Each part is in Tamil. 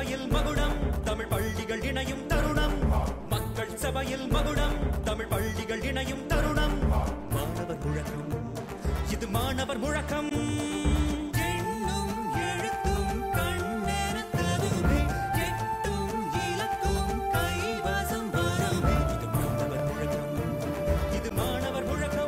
சபையில் மகுடம் தமிழ் பள்ளிகள் இணையும் தருணம் மக்கள் சபையில் மகுடம் தமிழ் பள்ளிகள் இணையும் தருணம் மாணவர் முழக்கம் இது மாணவர் முழக்கம் எண்ணும் எழுத்தும் கண்ணெடுத்ததுமே எட்டும் இலக்கும் கைவசம் வருமே இது மாணவர் முழக்கம் இது மாணவர் முழக்கம்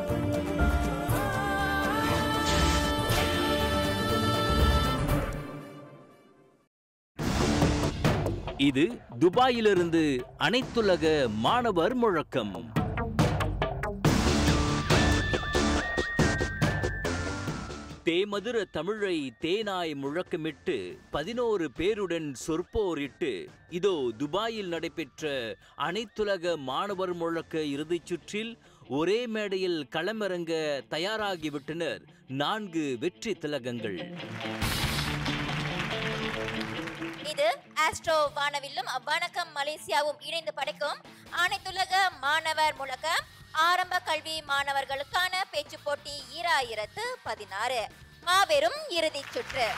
இது துபாயிலிருந்து அனைத்துலக மாணவர் முழக்கம் தேமதுர தமிழை தேனாய் முழக்கமிட்டு பதினோரு பேருடன் சொற்போரிட்டு இதோ துபாயில் நடைபெற்ற அனைத்துலக மாணவர் முழக்க இறுதிச் சுற்றில் ஒரே மேடையில் களமிறங்க தயாராகிவிட்டனர் நான்கு வெற்றி திலகங்கள் இது ஆஸ்ட்ரோ வானவில்லும் வணக்கம் மலேசியாவும் இணைந்து படைக்கும் அனைத்துலக மாணவர் முழக்கம் ஆரம்ப கல்வி மாணவர்களுக்கான பேச்சு போட்டி ஈராயிரத்து பதினாறு மாபெரும் இறுதிச் சுற்று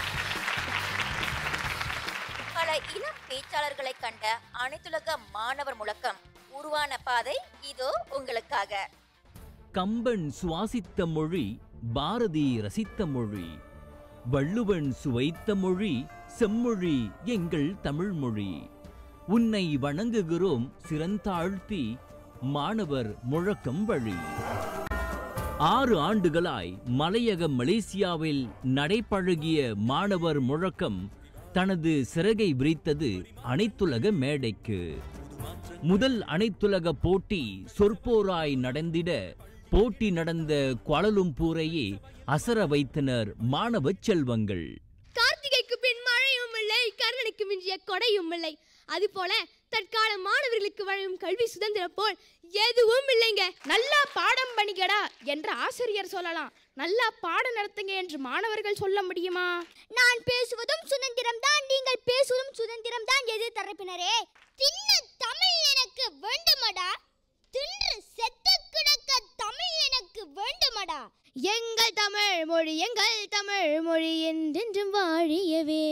பல இளம் பேச்சாளர்களை கண்ட அனைத்துலக மாணவர் முழக்கம் உருவான பாதை இதோ உங்களுக்காக கம்பன் சுவாசித்த மொழி பாரதி ரசித்த மொழி வள்ளுவன் சுவைத்த மொழி செம்மொழி எங்கள் தமிழ் மொழி உன்னை வணங்குகிறோம் சிறந்தாழ்த்தி மாணவர் முழக்கம் வழி ஆறு ஆண்டுகளாய் மலையக மலேசியாவில் நடைபழகிய மாணவர் முழக்கம் தனது சிறகை விரித்தது அனைத்துலக மேடைக்கு முதல் அனைத்துலக போட்டி சொற்போராய் நடந்திட போட்டி நடந்த குவாலலும்பூரையே அசர வைத்தனர் மாணவ செல்வங்கள் கார்த்திகைக்கு பின் மழையும் இல்லை கர்ணனுக்கு மிஞ்சிய கொடையும் இல்லை அதுபோல தற்கால மாணவர்களுக்கு வழங்கும் கல்வி சுதந்திரம் போல் எதுவும் இல்லைங்க நல்லா பாடம் பண்ணிக்கடா என்று ஆசிரியர் சொல்லலாம் நல்லா பாடம் நடத்துங்க என்று மாணவர்கள் சொல்ல முடியுமா நான் பேசுவதும் சுதந்திரம் தான் நீங்கள் பேசுவதும் சுதந்திரம் தான் எதிர் தரப்பினரே தின்ன தமிழ் எனக்கு வேண்டுமடா தின்று செத்து கிடக்க தமிழ் எனக்கு வேண்டுமடா எங்கள் தமிழ் மொழி எங்கள் தமிழ் மொழி என்றென்றும் வாழியவே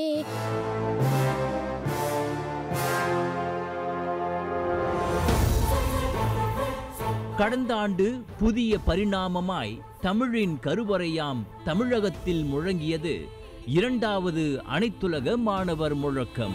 கடந்த ஆண்டு புதிய பரிணாமமாய் தமிழின் கருவறையாம் தமிழகத்தில் முழங்கியது இரண்டாவது அனைத்துலக மாணவர் முழக்கம்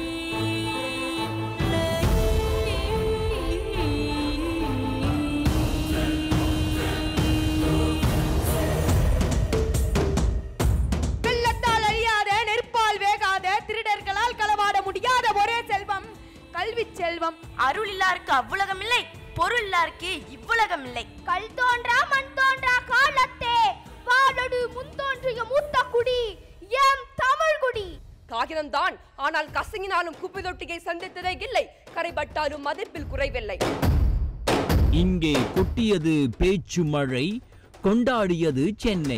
வெள்ளத்தால் அழியாத நெருப்பால் வேகாத திருடர்களால் களவாட முடியாத ஒரே செல்வம் கல்வி செல்வம் அருள் இல்லாருக்கு அவ்வுலகம் இல்லை பொருள் இல்லாருக்கு இவ்வுலகம் இல்லை கல் தோன்றா மண் தோன்றா காலத்தே வாழடு முன் தோன்றிய மூத்த குடி எம் தமிழ் குடி காகிதம்தான் ஆனால் கசங்கினாலும் குப்பை தொட்டியை சந்தித்ததே இல்லை கரைபட்டாலும் மதிப்பில் குறைவில்லை இங்கே கொட்டியது பேச்சு மழை கொண்டாடியது சென்னை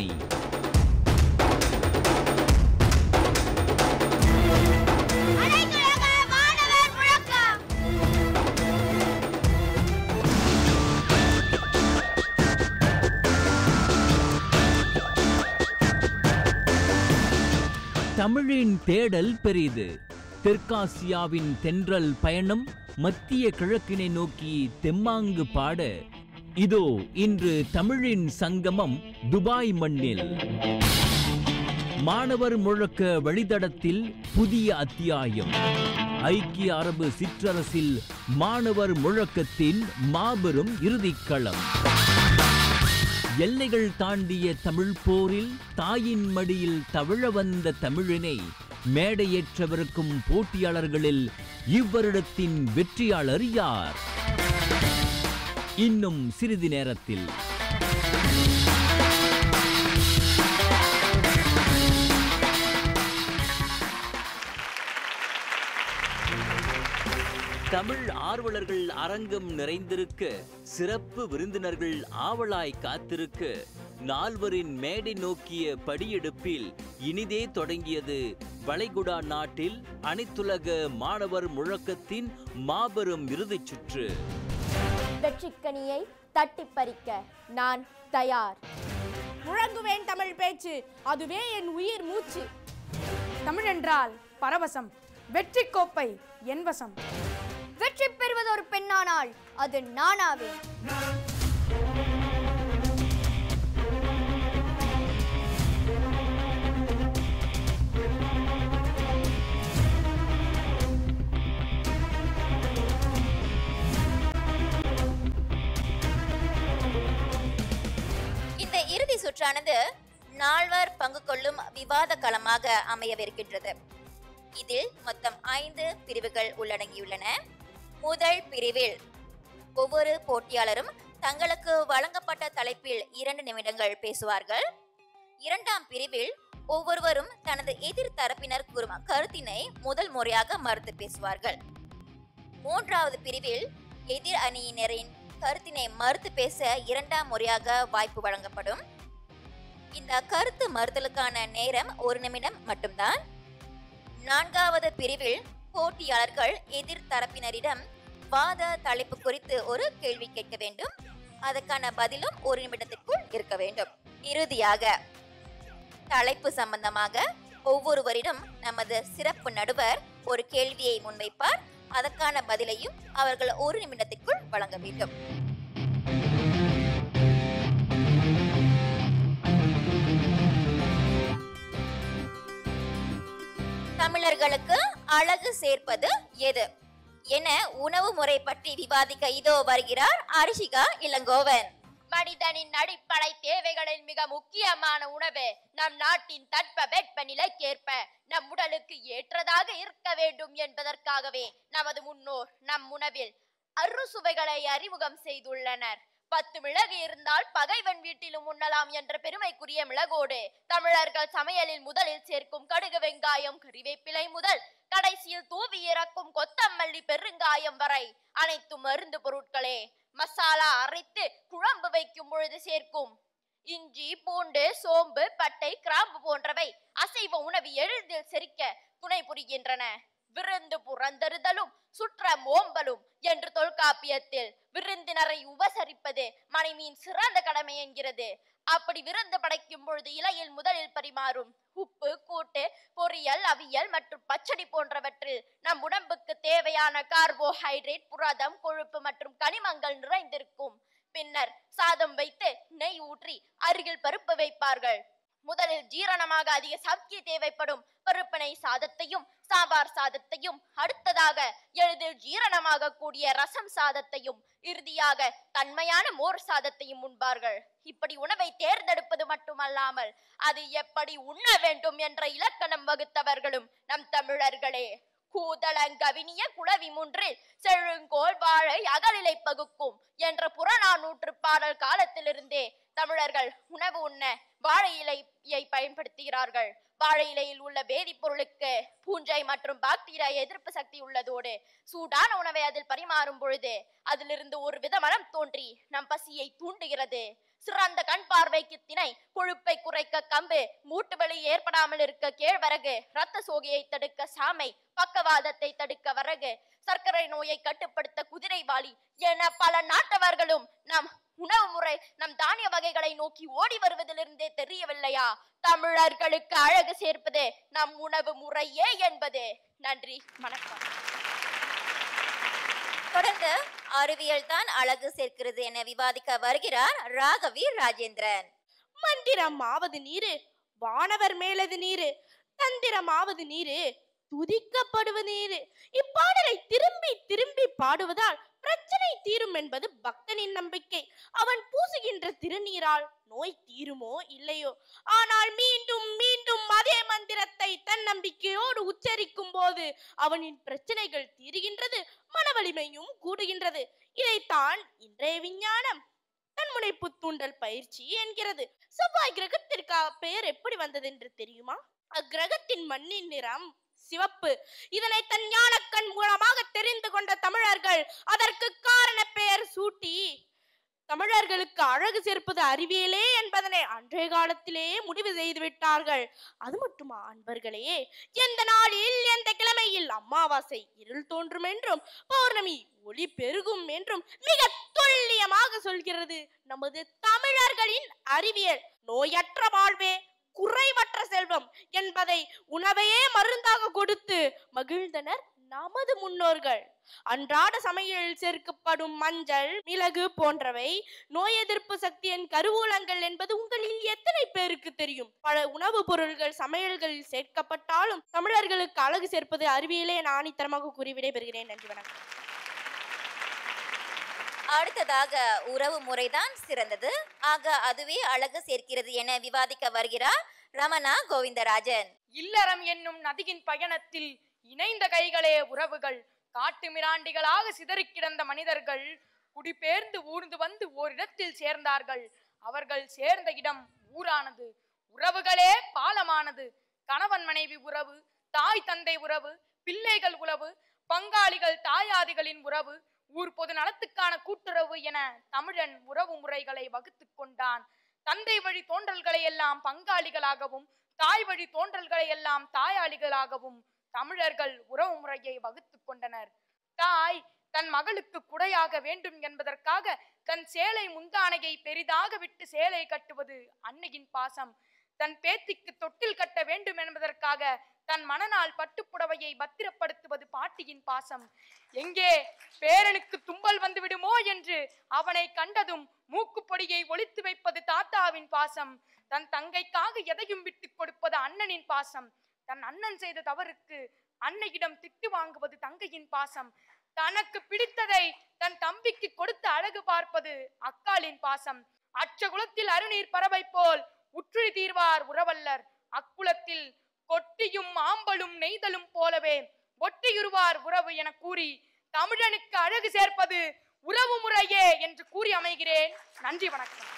அனைத்துலக மாணவர் முழக்கம் தமிழின் தேடல் பெரிது தெற்காசியாவின் தென்றல் பயணம் மத்திய கிழக்கினை நோக்கி தெம்மாங்கு பாட இதோ இன்று தமிழின் சங்கமம் துபாய் மண்ணில் மாணவர் முழக்க வழித்தடத்தில் புதிய அத்தியாயம் ஐக்கிய அரபு சிற்றரசில் மாணவர் முழக்கத்தின் மாபெரும் இறுதிக்களம் எல்லைகள் தாண்டிய தமிழ் போரில் தாயின் மடியில் தவிழ வந்த தமிழினை மேடையேற்றவிருக்கும் போட்டியாளர்களில் இவ்வருடத்தின் வெற்றியாளர் யார் இன்னும் சிறிது நேரத்தில் தமிழ் ஆர்வலர்கள் அரங்கம் நிறைந்திருக்க சிறப்பு விருந்தினர்கள் ஆவலாய் காத்திருக்க நால்வரின் மேடை நோக்கிய படியெடுப்பில் இனிதே தொடங்கியது வளைகுடா நாட்டில் அனைத்துலக மாணவர் முழக்கத்தின் மாபெரும் இறுதிச் சுற்று வெற்றிக்கனியை தட்டி பறிக்க நான் தயார் முழங்குவேன் தமிழ் பேச்சு அதுவே என் உயிர் மூச்சு தமிழ் என்றால் பரவசம் வெற்றி கோப்பை என் வசம் வெற்றி பெறுவது ஒரு பெண்ணானால் அது நானாவே இந்த இறுதி சுற்றானது நால்வர் பங்கு கொள்ளும் விவாத களமாக அமையவிருக்கின்றது இதில் மொத்தம் ஐந்து பிரிவுகள் உள்ளடங்கியுள்ளன முதல் பிரிவில் ஒவ்வொரு போட்டியாளரும் தங்களுக்கு வழங்கப்பட்ட தலைப்பில் இரண்டு நிமிடங்கள் பேசுவார்கள் இரண்டாம் பிரிவில் ஒவ்வொருவரும் தனது எதிர் தரப்பினர் கூறும் கருத்தினை முதல் முறையாக மறுத்து பேசுவார்கள் மூன்றாவது பிரிவில் எதிர் அணியினரின் கருத்தினை மறுத்து பேச இரண்டாம் முறையாக வாய்ப்பு வழங்கப்படும் இந்த கருத்து மறுத்தலுக்கான நேரம் ஒரு நிமிடம் மட்டும்தான் நான்காவது பிரிவில் போட்டியாளர்கள் எதிர் தரப்பினரிடம் வாத தலைப்பு குறித்து ஒரு கேள்வி கேட்க வேண்டும் அதற்கான பதிலும் ஒரு நிமிடத்திற்குள் இருக்க வேண்டும் இறுதியாக தலைப்பு சம்பந்தமாக ஒவ்வொருவரிடம் நமது சிறப்பு நடுவர் ஒரு கேள்வியை முன்வைப்பார் அதற்கான பதிலையும் அவர்கள் ஒரு நிமிடத்திற்குள் வழங்க வேண்டும் தமிழர்களுக்கு அழகு சேர்ப்பது எது என உணவு முறை பற்றி விவாதிக்க இதோ வருகிறார் அரிஷிகா இளங்கோவன் மனிதனின் அடிப்படை தேவைகளில் மிக முக்கியமான உணவு நம் நாட்டின் தட்ப வெட்ப நிலைக்கேற்ப நம் உடலுக்கு ஏற்றதாக இருக்க வேண்டும் என்பதற்காகவே நமது முன்னோர் நம் உணவில் அறுசுவைகளை அறிமுகம் செய்துள்ளனர் பத்து மிளகு இருந்தால் பகைவன் வீட்டிலும் உண்ணலாம் என்ற பெருமைக்குரிய மிளகோடு தமிழர்கள் சமையலில் முதலில் சேர்க்கும் கடுகு வெங்காயம் கறிவேப்பிலை முதல் கடைசியில் தூவி இறக்கும் கொத்தமல்லி பெருங்காயம் வரை அனைத்து மருந்து பொருட்களே மசாலா அரைத்து குழம்பு வைக்கும் பொழுது சேர்க்கும் இஞ்சி பூண்டு சோம்பு பட்டை கிராம்பு போன்றவை அசைவ உணவு எளிதில் செரிக்க துணை புரிகின்றன விருந்து புறந்தருதலும் சுற்றம் ஓம்பலும் என்று தொல்காப்பியத்தில் விருந்தினரை உபசரிப்பது மனைவியின் சிறந்த கடமை என்கிறது அப்படி விருந்து படைக்கும் பொழுது இலையில் முதலில் பரிமாறும் உப்பு கூட்டு பொரியல் அவியல் மற்றும் பச்சடி போன்றவற்றில் நம் உடம்புக்கு தேவையான கார்போஹைட்ரேட் புரதம் கொழுப்பு மற்றும் கனிமங்கள் நிறைந்திருக்கும் பின்னர் சாதம் வைத்து நெய் ஊற்றி அருகில் பருப்பு வைப்பார்கள் முதலில் ஜீரணமாக அதிக சக்தி தேவைப்படும் பருப்பினை சாதத்தையும் சாம்பார் சாதத்தையும் அடுத்ததாக எளிதில் ஜீரணமாக கூடிய ரசம் சாதத்தையும் இறுதியாக தன்மையான மோர் சாதத்தையும் உண்பார்கள் இப்படி உணவை தேர்ந்தெடுப்பது மட்டுமல்லாமல் அது எப்படி உண்ண வேண்டும் என்ற இலக்கணம் வகுத்தவர்களும் நம் தமிழர்களே கூதளங்கவினிய குளவி முன்றில் செழுங்கோல் வாழை அகலிலை பகுக்கும் என்ற புறநானூற்று பாடல் காலத்திலிருந்தே தமிழர்கள் உணவு உண்ண வாழை இலையை பயன்படுத்துகிறார்கள் வாழை இலையில் உள்ள வேதிப்பொருளுக்கு பூஞ்சை மற்றும் பாக்டீரியா எதிர்ப்பு சக்தி உள்ளதோடு சூடான உணவை அதில் பரிமாறும் பொழுது அதிலிருந்து ஒரு வித மனம் தோன்றி நம் பசியை தூண்டுகிறது சிறந்த கண் பார்வைக்கு திணை கொழுப்பை குறைக்க கம்பு மூட்டு வலி ஏற்படாமல் இருக்க கேழ்வரகு ரத்த சோகையை தடுக்க சாமை பக்கவாதத்தை தடுக்க வரகு சர்க்கரை நோயை கட்டுப்படுத்த குதிரைவாளி என பல நாட்டவர்களும் நம் உணவு முறை நம் தானிய வகைகளை நோக்கி ஓடி வருவதிலிருந்தே தெரியவில்லையா தமிழர்களுக்கு அழகு சேர்ப்பது நம் உணவு முறையே என்பது நன்றி வணக்கம் தொடர்ந்து அறிவியல் தான் அழகு சேர்க்கிறது என விவாதிக்க வருகிறார் ராகவி ராஜேந்திரன் மந்திரம் ஆவது நீரு வானவர் மேலது நீரு தந்திரம் ஆவது நீரு துதிக்கப்படுவது நீரு இப்பாடலை திரும்பி திரும்பி பாடுவதால் பிரச்சனை தீரும் என்பது பக்தனின் நம்பிக்கை அவன் பூசுகின்ற திருநீரால் நோய் தீருமோ இல்லையோ ஆனால் மீண்டும் மீண்டும் அதே மந்திரத்தை தன் நம்பிக்கையோடு உச்சரிக்கும் போது அவனின் பிரச்சனைகள் தீருகின்றது மனவலிமையும் கூடுகின்றது இதைத்தான் இன்றைய விஞ்ஞானம் தன்முனைப்பு தூண்டல் பயிற்சி என்கிறது செவ்வாய் கிரகத்திற்கு பெயர் எப்படி வந்தது என்று தெரியுமா அக்கிரகத்தின் மண்ணின் நிறம் சிவப்பு இதனை தன் ஞானக்கண் மூலமாக தெரிந்து கொண்ட தமிழர்கள் அதற்கு காரண பெயர் சூட்டி தமிழர்களுக்கு அழகு சேர்ப்பது அறிவியலே என்பதனை அன்றைய காலத்திலேயே முடிவு செய்து விட்டார்கள் அது மட்டுமா அன்பர்களே எந்த நாளில் எந்த கிழமையில் அமாவாசை இருள் தோன்றும் என்றும் பௌர்ணமி ஒளி பெருகும் என்றும் மிக துல்லியமாக சொல்கிறது நமது தமிழர்களின் அறிவியல் நோயற்ற வாழ்வே குறைவற்ற செல்வம் என்பதை உணவையே மருந்தாக கொடுத்து மகிழ்ந்தனர் நமது முன்னோர்கள் அன்றாட சமையலில் சேர்க்கப்படும் மஞ்சள் மிளகு போன்றவை நோய் எதிர்ப்பு சக்தியின் கருவூலங்கள் என்பது உங்களில் எத்தனை பேருக்கு தெரியும் பல உணவுப் பொருள்கள் சமையல்களில் சேர்க்கப்பட்டாலும் தமிழர்களுக்கு அழகு சேர்ப்பது அறிவியலே என ஆணித்தரமாக கூறி விடைபெறுகிறேன் நன்றி வணக்கம் அடுத்ததாக உறவு முறைதான் சிறந்தது ஆக அதுவே அழகு சேர்க்கிறது என விவாதிக்க வருகிறார் ரமணா கோவிந்தராஜன் இல்லறம் என்னும் நதியின் பயணத்தில் இணைந்த கைகளே உறவுகள் காட்டு மிராண்டிகளாக சிதறிக் கிடந்த மனிதர்கள் குடிபெயர்ந்து ஊர்ந்து வந்து ஓரிடத்தில் சேர்ந்தார்கள் அவர்கள் சேர்ந்த இடம் ஊரானது உறவுகளே பாலமானது கணவன் மனைவி உறவு தாய் தந்தை உறவு பிள்ளைகள் உறவு பங்காளிகள் தாயாதிகளின் உறவு ஊர் பொது நலத்துக்கான கூட்டுறவு என தமிழன் உறவு முறைகளை வகுத்துக் கொண்டான் தந்தை வழி தோன்றல்களை எல்லாம் பங்காளிகளாகவும் தாய் வழி தோன்றல்களை எல்லாம் தாயாளிகளாகவும் தமிழர்கள் உறவு முறையை வகுத்துக் கொண்டனர் தாய் தன் மகளுக்கு குடையாக வேண்டும் என்பதற்காக தன் சேலை முந்தானையை பெரிதாக விட்டு சேலை கட்டுவது அன்னையின் பாசம் தன் பேத்திக்கு தொட்டில் கட்ட வேண்டும் என்பதற்காக தன் மணநாள் பட்டுப்புடவையை பத்திரப்படுத்துவது பாட்டியின் பாசம் எங்கே பேரனுக்கு தும்பல் வந்து விடுமோ என்று அவனை கண்டதும் மூக்குப்பொடியை ஒளித்து வைப்பது தாத்தாவின் பாசம் தன் தங்கைக்காக எதையும் விட்டுக் கொடுப்பது அண்ணனின் பாசம் தன் அண்ணன் செய்த தவறுக்கு அன்னையிடம் திட்டு வாங்குவது தங்கையின் பாசம் தனக்கு பிடித்ததை தன் தம்பிக்கு கொடுத்து அழகு பார்ப்பது அக்காளின் பாசம் அச்ச குலத்தில் அருநீர் பறவை போல் உற்றுழி தீர்வார் உறவல்லர் அக்குலத்தில் கொட்டியும் ஆம்பலும் நெய்தலும் போலவே ஒட்டியுருவார் உறவு என கூறி தமிழனுக்கு அழகு சேர்ப்பது உறவு முறையே என்று கூறி அமைகிறேன் நன்றி வணக்கம்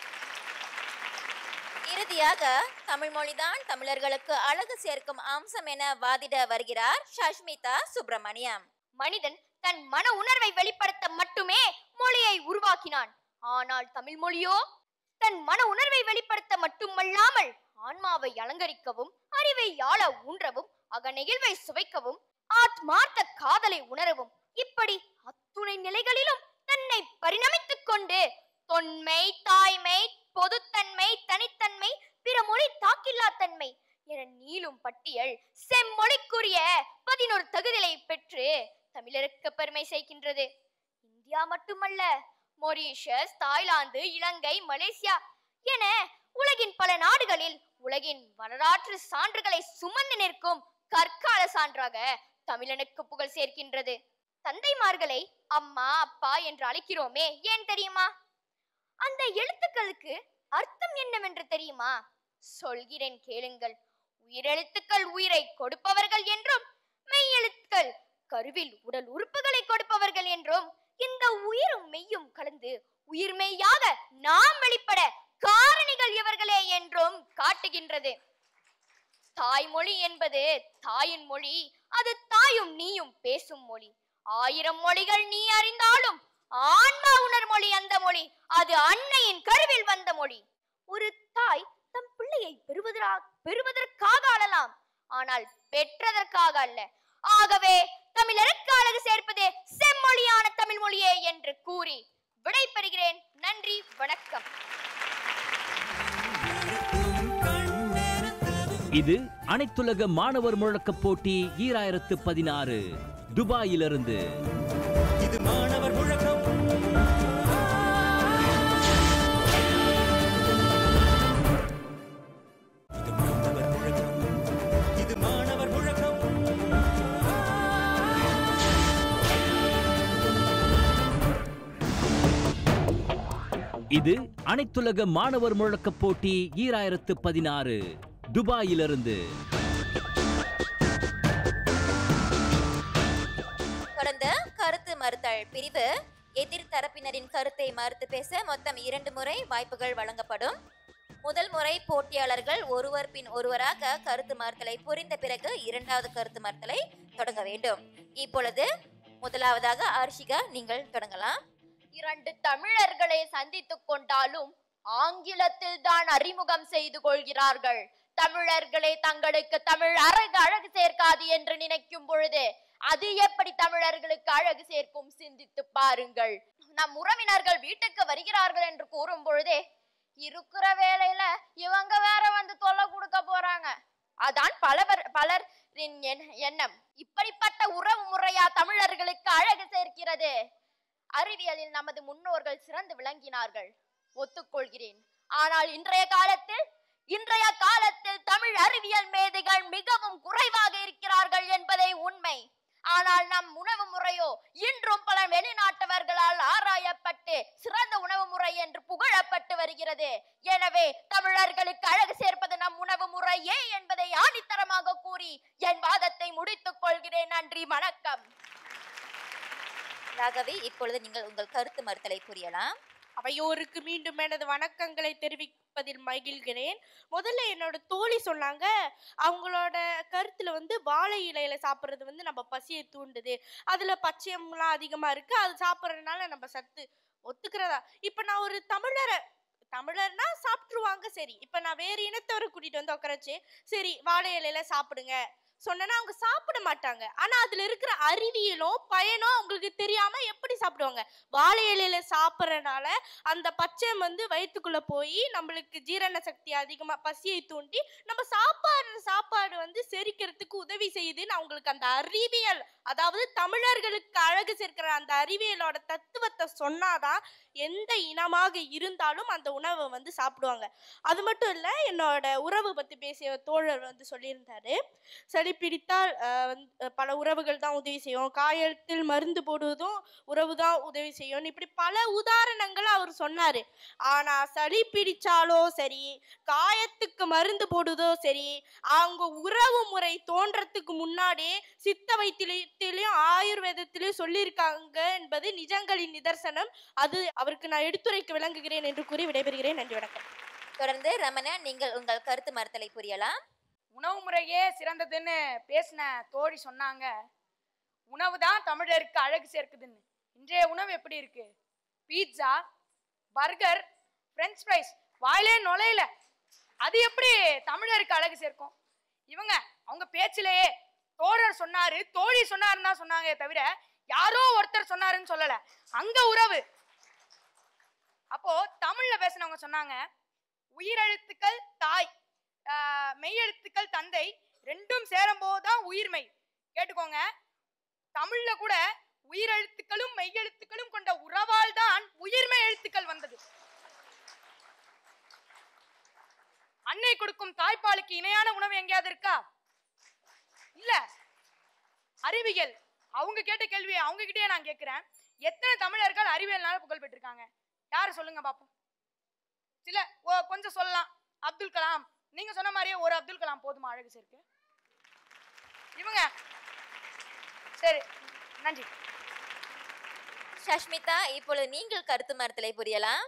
இறுதியாக தமிழ் மொழிதான் தமிழர்களுக்கு அழகு சேர்க்கும் அம்சம் என வாதிட வருகிறார் சஷ்மிதா சுப்பிரமணியம் மனிதன் தன் மன உணர்வை வெளிப்படுத்த மட்டுமே மொழியை உருவாக்கினான் ஆனால் தமிழ் மொழியோ தன் மன உணர்வை வெளிப்படுத்த மட்டுமல்லாமல் ஆன்மாவை அலங்கரிக்கவும் அறிவை ஆள ஊன்றவும் அகநெகிழ்வை சுவைக்கவும் ஆத்மார்த்த காதலை உணரவும் இப்படி அத்துணை நிலைகளிலும் தன்னை பரிணமித்துக் கொண்டு தொன்மை தாய்மை பொதுத்தன்மை தனித்தன்மை பிற மொழி தாக்கில்லா தன்மை என நீளும் பட்டியல் செம்மொழிக்குரிய பதினோரு தகுதிகளை பெற்று தமிழருக்கு பெருமை சேர்க்கின்றது இந்தியா மட்டுமல்ல மொரீஷியஸ் தாய்லாந்து இலங்கை மலேசியா என உலகின் பல நாடுகளில் உலகின் வரலாற்று சான்றுகளை சுமந்து நிற்கும் கற்கால சான்றாக தமிழனுக்கு புகழ் சேர்க்கின்றது தந்தைமார்களை அம்மா அப்பா என்று அழைக்கிறோமே ஏன் தெரியுமா அந்த எழுத்துக்களுக்கு அர்த்தம் என்னவென்று தெரியுமா சொல்கிறேன் கேளுங்கள் உயிரெழுத்துக்கள் உயிரை கொடுப்பவர்கள் என்றும் மெய்யெழுத்துக்கள் கருவில் உடல் உறுப்புகளை கொடுப்பவர்கள் என்றும் இந்த உயிரும் மெய்யும் கலந்து உயிர் மெய்யாக நாம் வெளிப்பட காரணிகள் இவர்களே என்றும் காட்டுகின்றது தாய்மொழி என்பது தாயின் மொழி அது தாயும் நீயும் பேசும் மொழி ஆயிரம் மொழிகள் நீ அறிந்தாலும் ஆன்மா உணர் மொழி அந்த மொழி அது அன்னையின் கருவில் வந்த மொழி ஒரு தாய் தம் பிள்ளையை பெறுவதா பெறுவதற்காக அழலாம் ஆனால் பெற்றதற்காக அல்ல ஆகவே தமிழருக்கு அழகு சேர்ப்பது செம்மொழியான தமிழ் மொழியே என்று கூறி விடை பெறுகிறேன் நன்றி வணக்கம் இது அனைத்துலக மாணவர் முழக்கப் போட்டி ஈராயிரத்து பதினாறு துபாயிலிருந்து இது மாணவர் முழக்கம் இது மாணவர் முழக்கம் இது மாணவர் முழக்கம் இது அனைத்துலக மாணவர் முழக்கப் போட்டி ஈராயிரத்து பதினாறு துபாயிலிருந்து தொடர்ந்து கருத்து மறுத்தல் பிரிவு எதிர் தரப்பினரின் கருத்தை மறுத்து பேச மொத்தம் இரண்டு முறை வாய்ப்புகள் வழங்கப்படும் முதல் முறை போட்டியாளர்கள் ஒருவர் பின் ஒருவராக கருத்து மறுத்தலை புரிந்த பிறகு இரண்டாவது கருத்து மறுத்தலை தொடங்க வேண்டும் இப்பொழுது முதலாவதாக அர்ஷிகா நீங்கள் தொடங்கலாம் இரண்டு தமிழர்களை சந்தித்துக் கொண்டாலும் ஆங்கிலத்தில் தான் அறிமுகம் செய்து கொள்கிறார்கள் தமிழர்களே தங்களுக்கு தமிழ் அழகு அழகு சேர்க்காது என்று நினைக்கும் பொழுது அது எப்படி தமிழர்களுக்கு அழகு சேர்க்கும் சிந்தித்து பாருங்கள் நம் உறவினர்கள் வீட்டுக்கு வருகிறார்கள் என்று கூறும் பொழுதே இருக்கிற வேலையில இவங்க வேற வந்து தொல்லை கொடுக்க போறாங்க அதான் பலவர் பலரின் எண்ண- எண்ணம் இப்படிப்பட்ட உறவு முறையா தமிழர்களுக்கு அழகு சேர்க்கிறது அறிவியலில் நமது முன்னோர்கள் சிறந்து விளங்கினார்கள் ஒத்துக்கொள்கிறேன் ஆனால் இன்றைய காலத்தில் இன்றைய காலத்தில் தமிழ் அறிவியல் மேதைகள் மிகவும் குறைவாக இருக்கிறார்கள் என்பதே உண்மை ஆனால் நம் உணவு முறையோ இன்றும் பல வெளிநாட்டவர்களால் ஆராயப்பட்டு சிறந்த உணவு முறை என்று புகழப்பட்டு வருகிறது எனவே தமிழர்களுக்கு அழகு சேர்ப்பது நம் உணவு முறையே என்பதை ஆணித்தரமாக கூறி என் வாதத்தை முடித்துக் கொள்கிறேன் நன்றி வணக்கம் ராகவி இப்பொழுது நீங்கள் உங்கள் கருத்து மறுத்தலை புரியலாம் அவையோருக்கு மீண்டும் எனது வணக்கங்களை தெரிவிப்பதில் மகிழ்கிறேன் முதல்ல என்னோட தோழி சொன்னாங்க அவங்களோட கருத்துல வந்து வாழை இலையில சாப்பிட்றது வந்து நம்ம பசியை தூண்டுது அதுல பச்சையம்லாம் அதிகமா இருக்கு அது சாப்பிட்றதுனால நம்ம சத்து ஒத்துக்கிறதா இப்ப நான் ஒரு தமிழரை தமிழர்னா சாப்பிட்ருவாங்க சரி இப்ப நான் வேறு இனத்தவரை கூட்டிட்டு வந்து உட்காரச்சு சரி வாழை இலையில சாப்பிடுங்க சொன்னேன்னா அவங்க சாப்பிட மாட்டாங்க ஆனா அதுல இருக்கிற அறிவியலும் பயனும் அவங்களுக்கு தெரியாம எப்படி சாப்பிடுவாங்க வாழை இலையில சாப்பிட்றனால அந்த பச்சை வந்து வயிற்றுக்குள்ள போய் நம்மளுக்கு ஜீரண சக்தி அதிகமா பசியை தூண்டி நம்ம சாப்பாடு சாப்பாடு வந்து செரிக்கிறதுக்கு உதவி செய்யுதுன்னு அவங்களுக்கு அந்த அறிவியல் அதாவது தமிழர்களுக்கு அழகு சேர்க்கிற அந்த அறிவியலோட தத்துவத்தை சொன்னாதான் எந்த இனமாக இருந்தாலும் அந்த உணவை வந்து சாப்பிடுவாங்க அது மட்டும் இல்ல என்னோட உறவு பத்தி பேசிய தோழர் வந்து சொல்லியிருந்தாரு சளி பிடித்தால் அஹ், வந்து, அஹ், பல உறவுகள் தான் உதவி செய்யும் காயத்தில் மருந்து போடுவதும் உறவு தான் உதவி செய்யும் இப்படி பல உதாரணங்கள் அவர் சொன்னாரு ஆனா சளி பிடிச்சாலோ சரி காயத்துக்கு மருந்து போடுவதோ சரி அவங்க உறவு முறை தோன்றத்துக்கு முன்னாடியே சித்த வைத்தியத்திலையும் ஆயுர்வேதத்திலையும் சொல்லியிருக்காங்க என்பது நிஜங்களின் நிதர்சனம் அது அவருக்கு நான் எடுத்துரைக்க விளங்குகிறேன் என்று கூறி விடைபெறுகிறேன் நன்றி வணக்கம் தொடர்ந்து ரமணா நீங்கள் உங்கள் கருத்து மறுத்தலை புரியலாம் உணவு முறையே சிறந்ததுன்னு பேசின தோழி சொன்னாங்க உணவு தான் தமிழருக்கு அழகு சேர்க்குதுன்னு இன்றைய உணவு எப்படி இருக்கு பீட்சா பர்கர் ஃப்ரெஞ்ச் ஃப்ரைஸ் வாயிலே நுழையல அது எப்படி தமிழருக்கு அழகு சேர்க்கும் இவங்க அவங்க பேச்சிலேயே தோழர் சொன்னாரு தோழி சொன்னாருன்னு தான் சொன்னாங்க தவிர யாரோ ஒருத்தர் சொன்னாருன்னு சொல்லல அங்க உறவு அப்போ தமிழ்ல பேசினவங்க சொன்னாங்க உயிரெழுத்துக்கள் தாய் ஆஹ் மெய்யெழுத்துக்கள் தந்தை ரெண்டும் சேரும்போது தான் உயிர்மெய் கேட்டுக்கோங்க தமிழ்ல கூட உயிரெழுத்துக்களும் மெய்யெழுத்துக்களும் கொண்ட உறவால் தான் உயிர்மெய் எழுத்துக்கள் வந்தது அன்னை கொடுக்கும் தாய்ப்பாலுக்கு இணையான உணவு எங்கேயாவது இருக்கா இல்ல அறிவியல் அவங்க கேட்ட கேள்வியை அவங்க கிட்டயே நான் கேட்கிறேன் எத்தனை தமிழர்கள் அறிவியல்னால புகழ் பெற்றிருக்காங்க யாரு சொல்லுங்க பாப்போம் சில ஓ கொஞ்சம் சொல்லலாம் அப்துல் கலாம் நீங்க சொன்ன மாதிரியே ஒரு அப்துல் கலாம் போதுமா அழகு சேர்க்கு இவங்க சரி நன்றி சஷ்மிதா இப்பொழுது நீங்கள் கருத்து மறுத்தலை புரியலாம்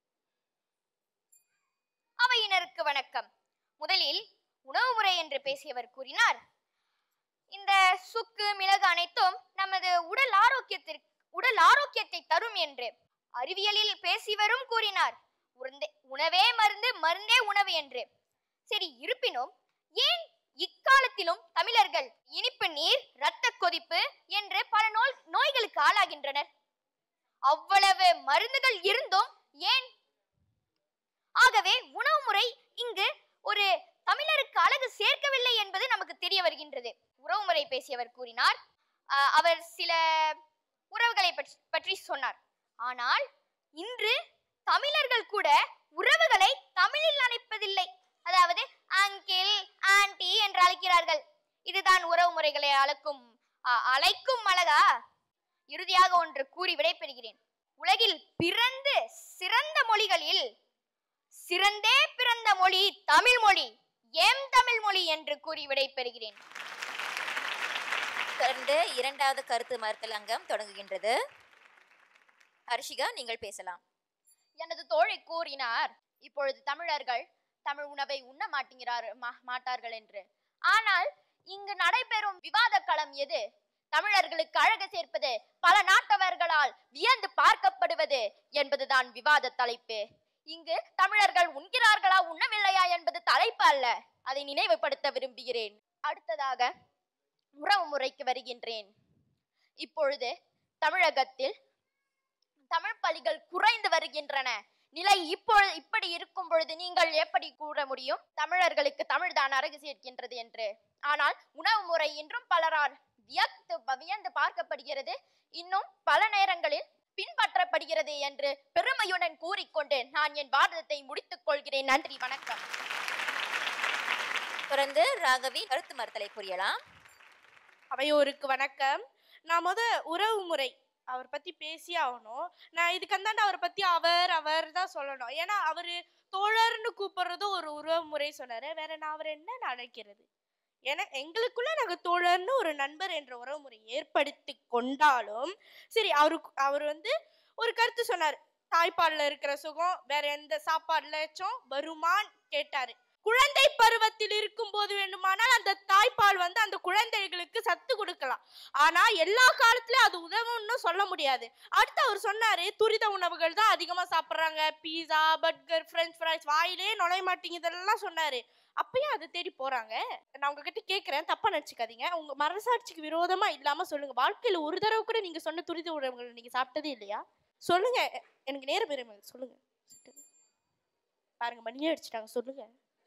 அவையினருக்கு வணக்கம் முதலில் உணவு முறை என்று பேசியவர் கூறினார் இந்த சுக்கு மிளகு அனைத்தும் நமது உடல் ஆரோக்கியத்திற்கு உடல் ஆரோக்கியத்தை தரும் என்று அறிவியலில் பேசியவரும் கூறினார் உருந்தே உணவே மருந்து மருந்தே உணவு என்று சரி இருப்பினும் ஏன் இக்காலத்திலும் தமிழர்கள் இனிப்பு நீர் இரத்த கொதிப்பு என்று பல நோய் நோய்களுக்கு ஆளாகின்றனர் அவ்வளவு மருந்துகள் இருந்தும் ஏன் ஆகவே உணவு முறை இங்கு ஒரு தமிழருக்கு அழகு சேர்க்கவில்லை என்பது நமக்கு தெரிய வருகின்றது உறவு முறை பேசியவர் கூறினார் ஆஹ் அவர் சில உறவுகளை பற்றி பற்றி சொன்னார் ஆனால் இன்று தமிழர்கள் கூட உறவுகளை தமிழில் அழைப்பதில்லை அதாவது அங்கிள் ஆன்டி என்று அழைக்கிறார்கள் இதுதான் உறவு முறைகளை அழைக்கும் ஆஹ் அழைக்கும் அழகா இறுதியாக ஒன்று கூறி விடைபெறுகிறேன் உலகில் பிறந்து சிறந்த மொழிகளில் சிறந்தே பிறந்த மொழி தமிழ் மொழி எம் தமிழ் மொழி என்று கூறி விடைபெறுகிறேன் தொடர்ந்து இரண்டாவது கருத்து மறுத்தல் அங்கம் தொடங்குகின்றது ஹர்ஷிகா நீங்கள் பேசலாம் எனது தோழி கூறினார் இப்பொழுது தமிழர்கள் தமிழ் உணவை உண்ண மாட்டேங்கிறார் மா- மாட்டார்கள் என்று ஆனால் இங்கு நடைபெறும் விவாத களம் எது தமிழர்களுக்கு அழகு சேர்ப்பது பல நாட்டவர்களால் வியந்து பார்க்கப்படுவது என்பதுதான் விவாத தலைப்பு இங்கு தமிழர்கள் உண்கிறார்களா உண்ணவில்லையா என்பது தலைப்பு அல்ல அதை நினைவுபடுத்த விரும்புகிறேன் அடுத்ததாக உறவு முறைக்கு வருகின்றேன் இப்பொழுது தமிழகத்தில் தமிழ் பள்ளிகள் குறைந்து வருகின்றன நிலை இப்போ இப்படி இருக்கும் பொழுது நீங்கள் எப்படி கூற முடியும் தமிழர்களுக்கு தமிழ் தான் அழகு சேர்க்கின்றது என்று ஆனால் உணவு முறை இன்றும் பலரால் வியந்து வியந்து பார்க்கப்படுகிறது இன்னும் பல நேரங்களில் பின்பற்றப்படுகிறது என்று பெருமையுடன் கூறிக்கொண்டு நான் என் வாதத்தை முடித்துக் கொள்கிறேன் நன்றி வணக்கம் தொடர்ந்து ராகவி கருத்து மறுத்தலை புரியலாம் அவையோருக்கு வணக்கம் நான் முத உறவு முறை அவர் பத்தி பேசி ஆகணும் நான் இதுக்கு அந்தாண்ட அவரை பத்தி அவர் அவர் தான் சொல்லணும் ஏன்னா அவரு தோழர்னு கூப்பிடுறதும் ஒரு உறவு முறை சொன்னாரு வேற நான் அவர் என்ன அழைக்கிறது ஏன்னா எங்களுக்குள்ள நாங்க தோழர்னு ஒரு நண்பர் என்ற உறவு முறை ஏற்படுத்தி கொண்டாலும் சரி அவரு அவர் வந்து ஒரு கருத்து சொன்னார் தாய்ப்பால்ல இருக்கிற சுகம் வேற எந்த சாப்பாடுலச்சும் வருமான்னு கேட்டாரு குழந்தை பருவத்தில் இருக்கும் போது வேண்டுமானால் அந்த தாய்ப்பால் வந்து அந்த குழந்தைகளுக்கு சத்து கொடுக்கலாம் ஆனா எல்லா காலத்துலயும் அது உதவும்னு சொல்ல முடியாது அடுத்து அவர் சொன்னாரு துரித உணவுகள் தான் அதிகமா சாப்பிடுறாங்க பீஸா பர்கர் ஃப்ரெஞ்ச் ஃப்ரைஸ் வாயிலே நுழைய மாட்டேங்குதெல்லாம் சொன்னாரு அப்பயும் அதை தேடி போறாங்க நான் உங்ககிட்ட கேக்குறேன் தப்பா நினைச்சுக்காதீங்க உங்க மனசாட்சிக்கு விரோதமா இல்லாம சொல்லுங்க வாழ்க்கையில ஒரு தடவை கூட நீங்க சொன்ன துரித உணவுகள் நீங்க சாப்பிட்டதே இல்லையா சொல்லுங்க எ- எனக்கு நேர பெருமை சொல்லுங்க பாருங்க மணியே அடிச்சிட்டாங்க சொல்லுங்க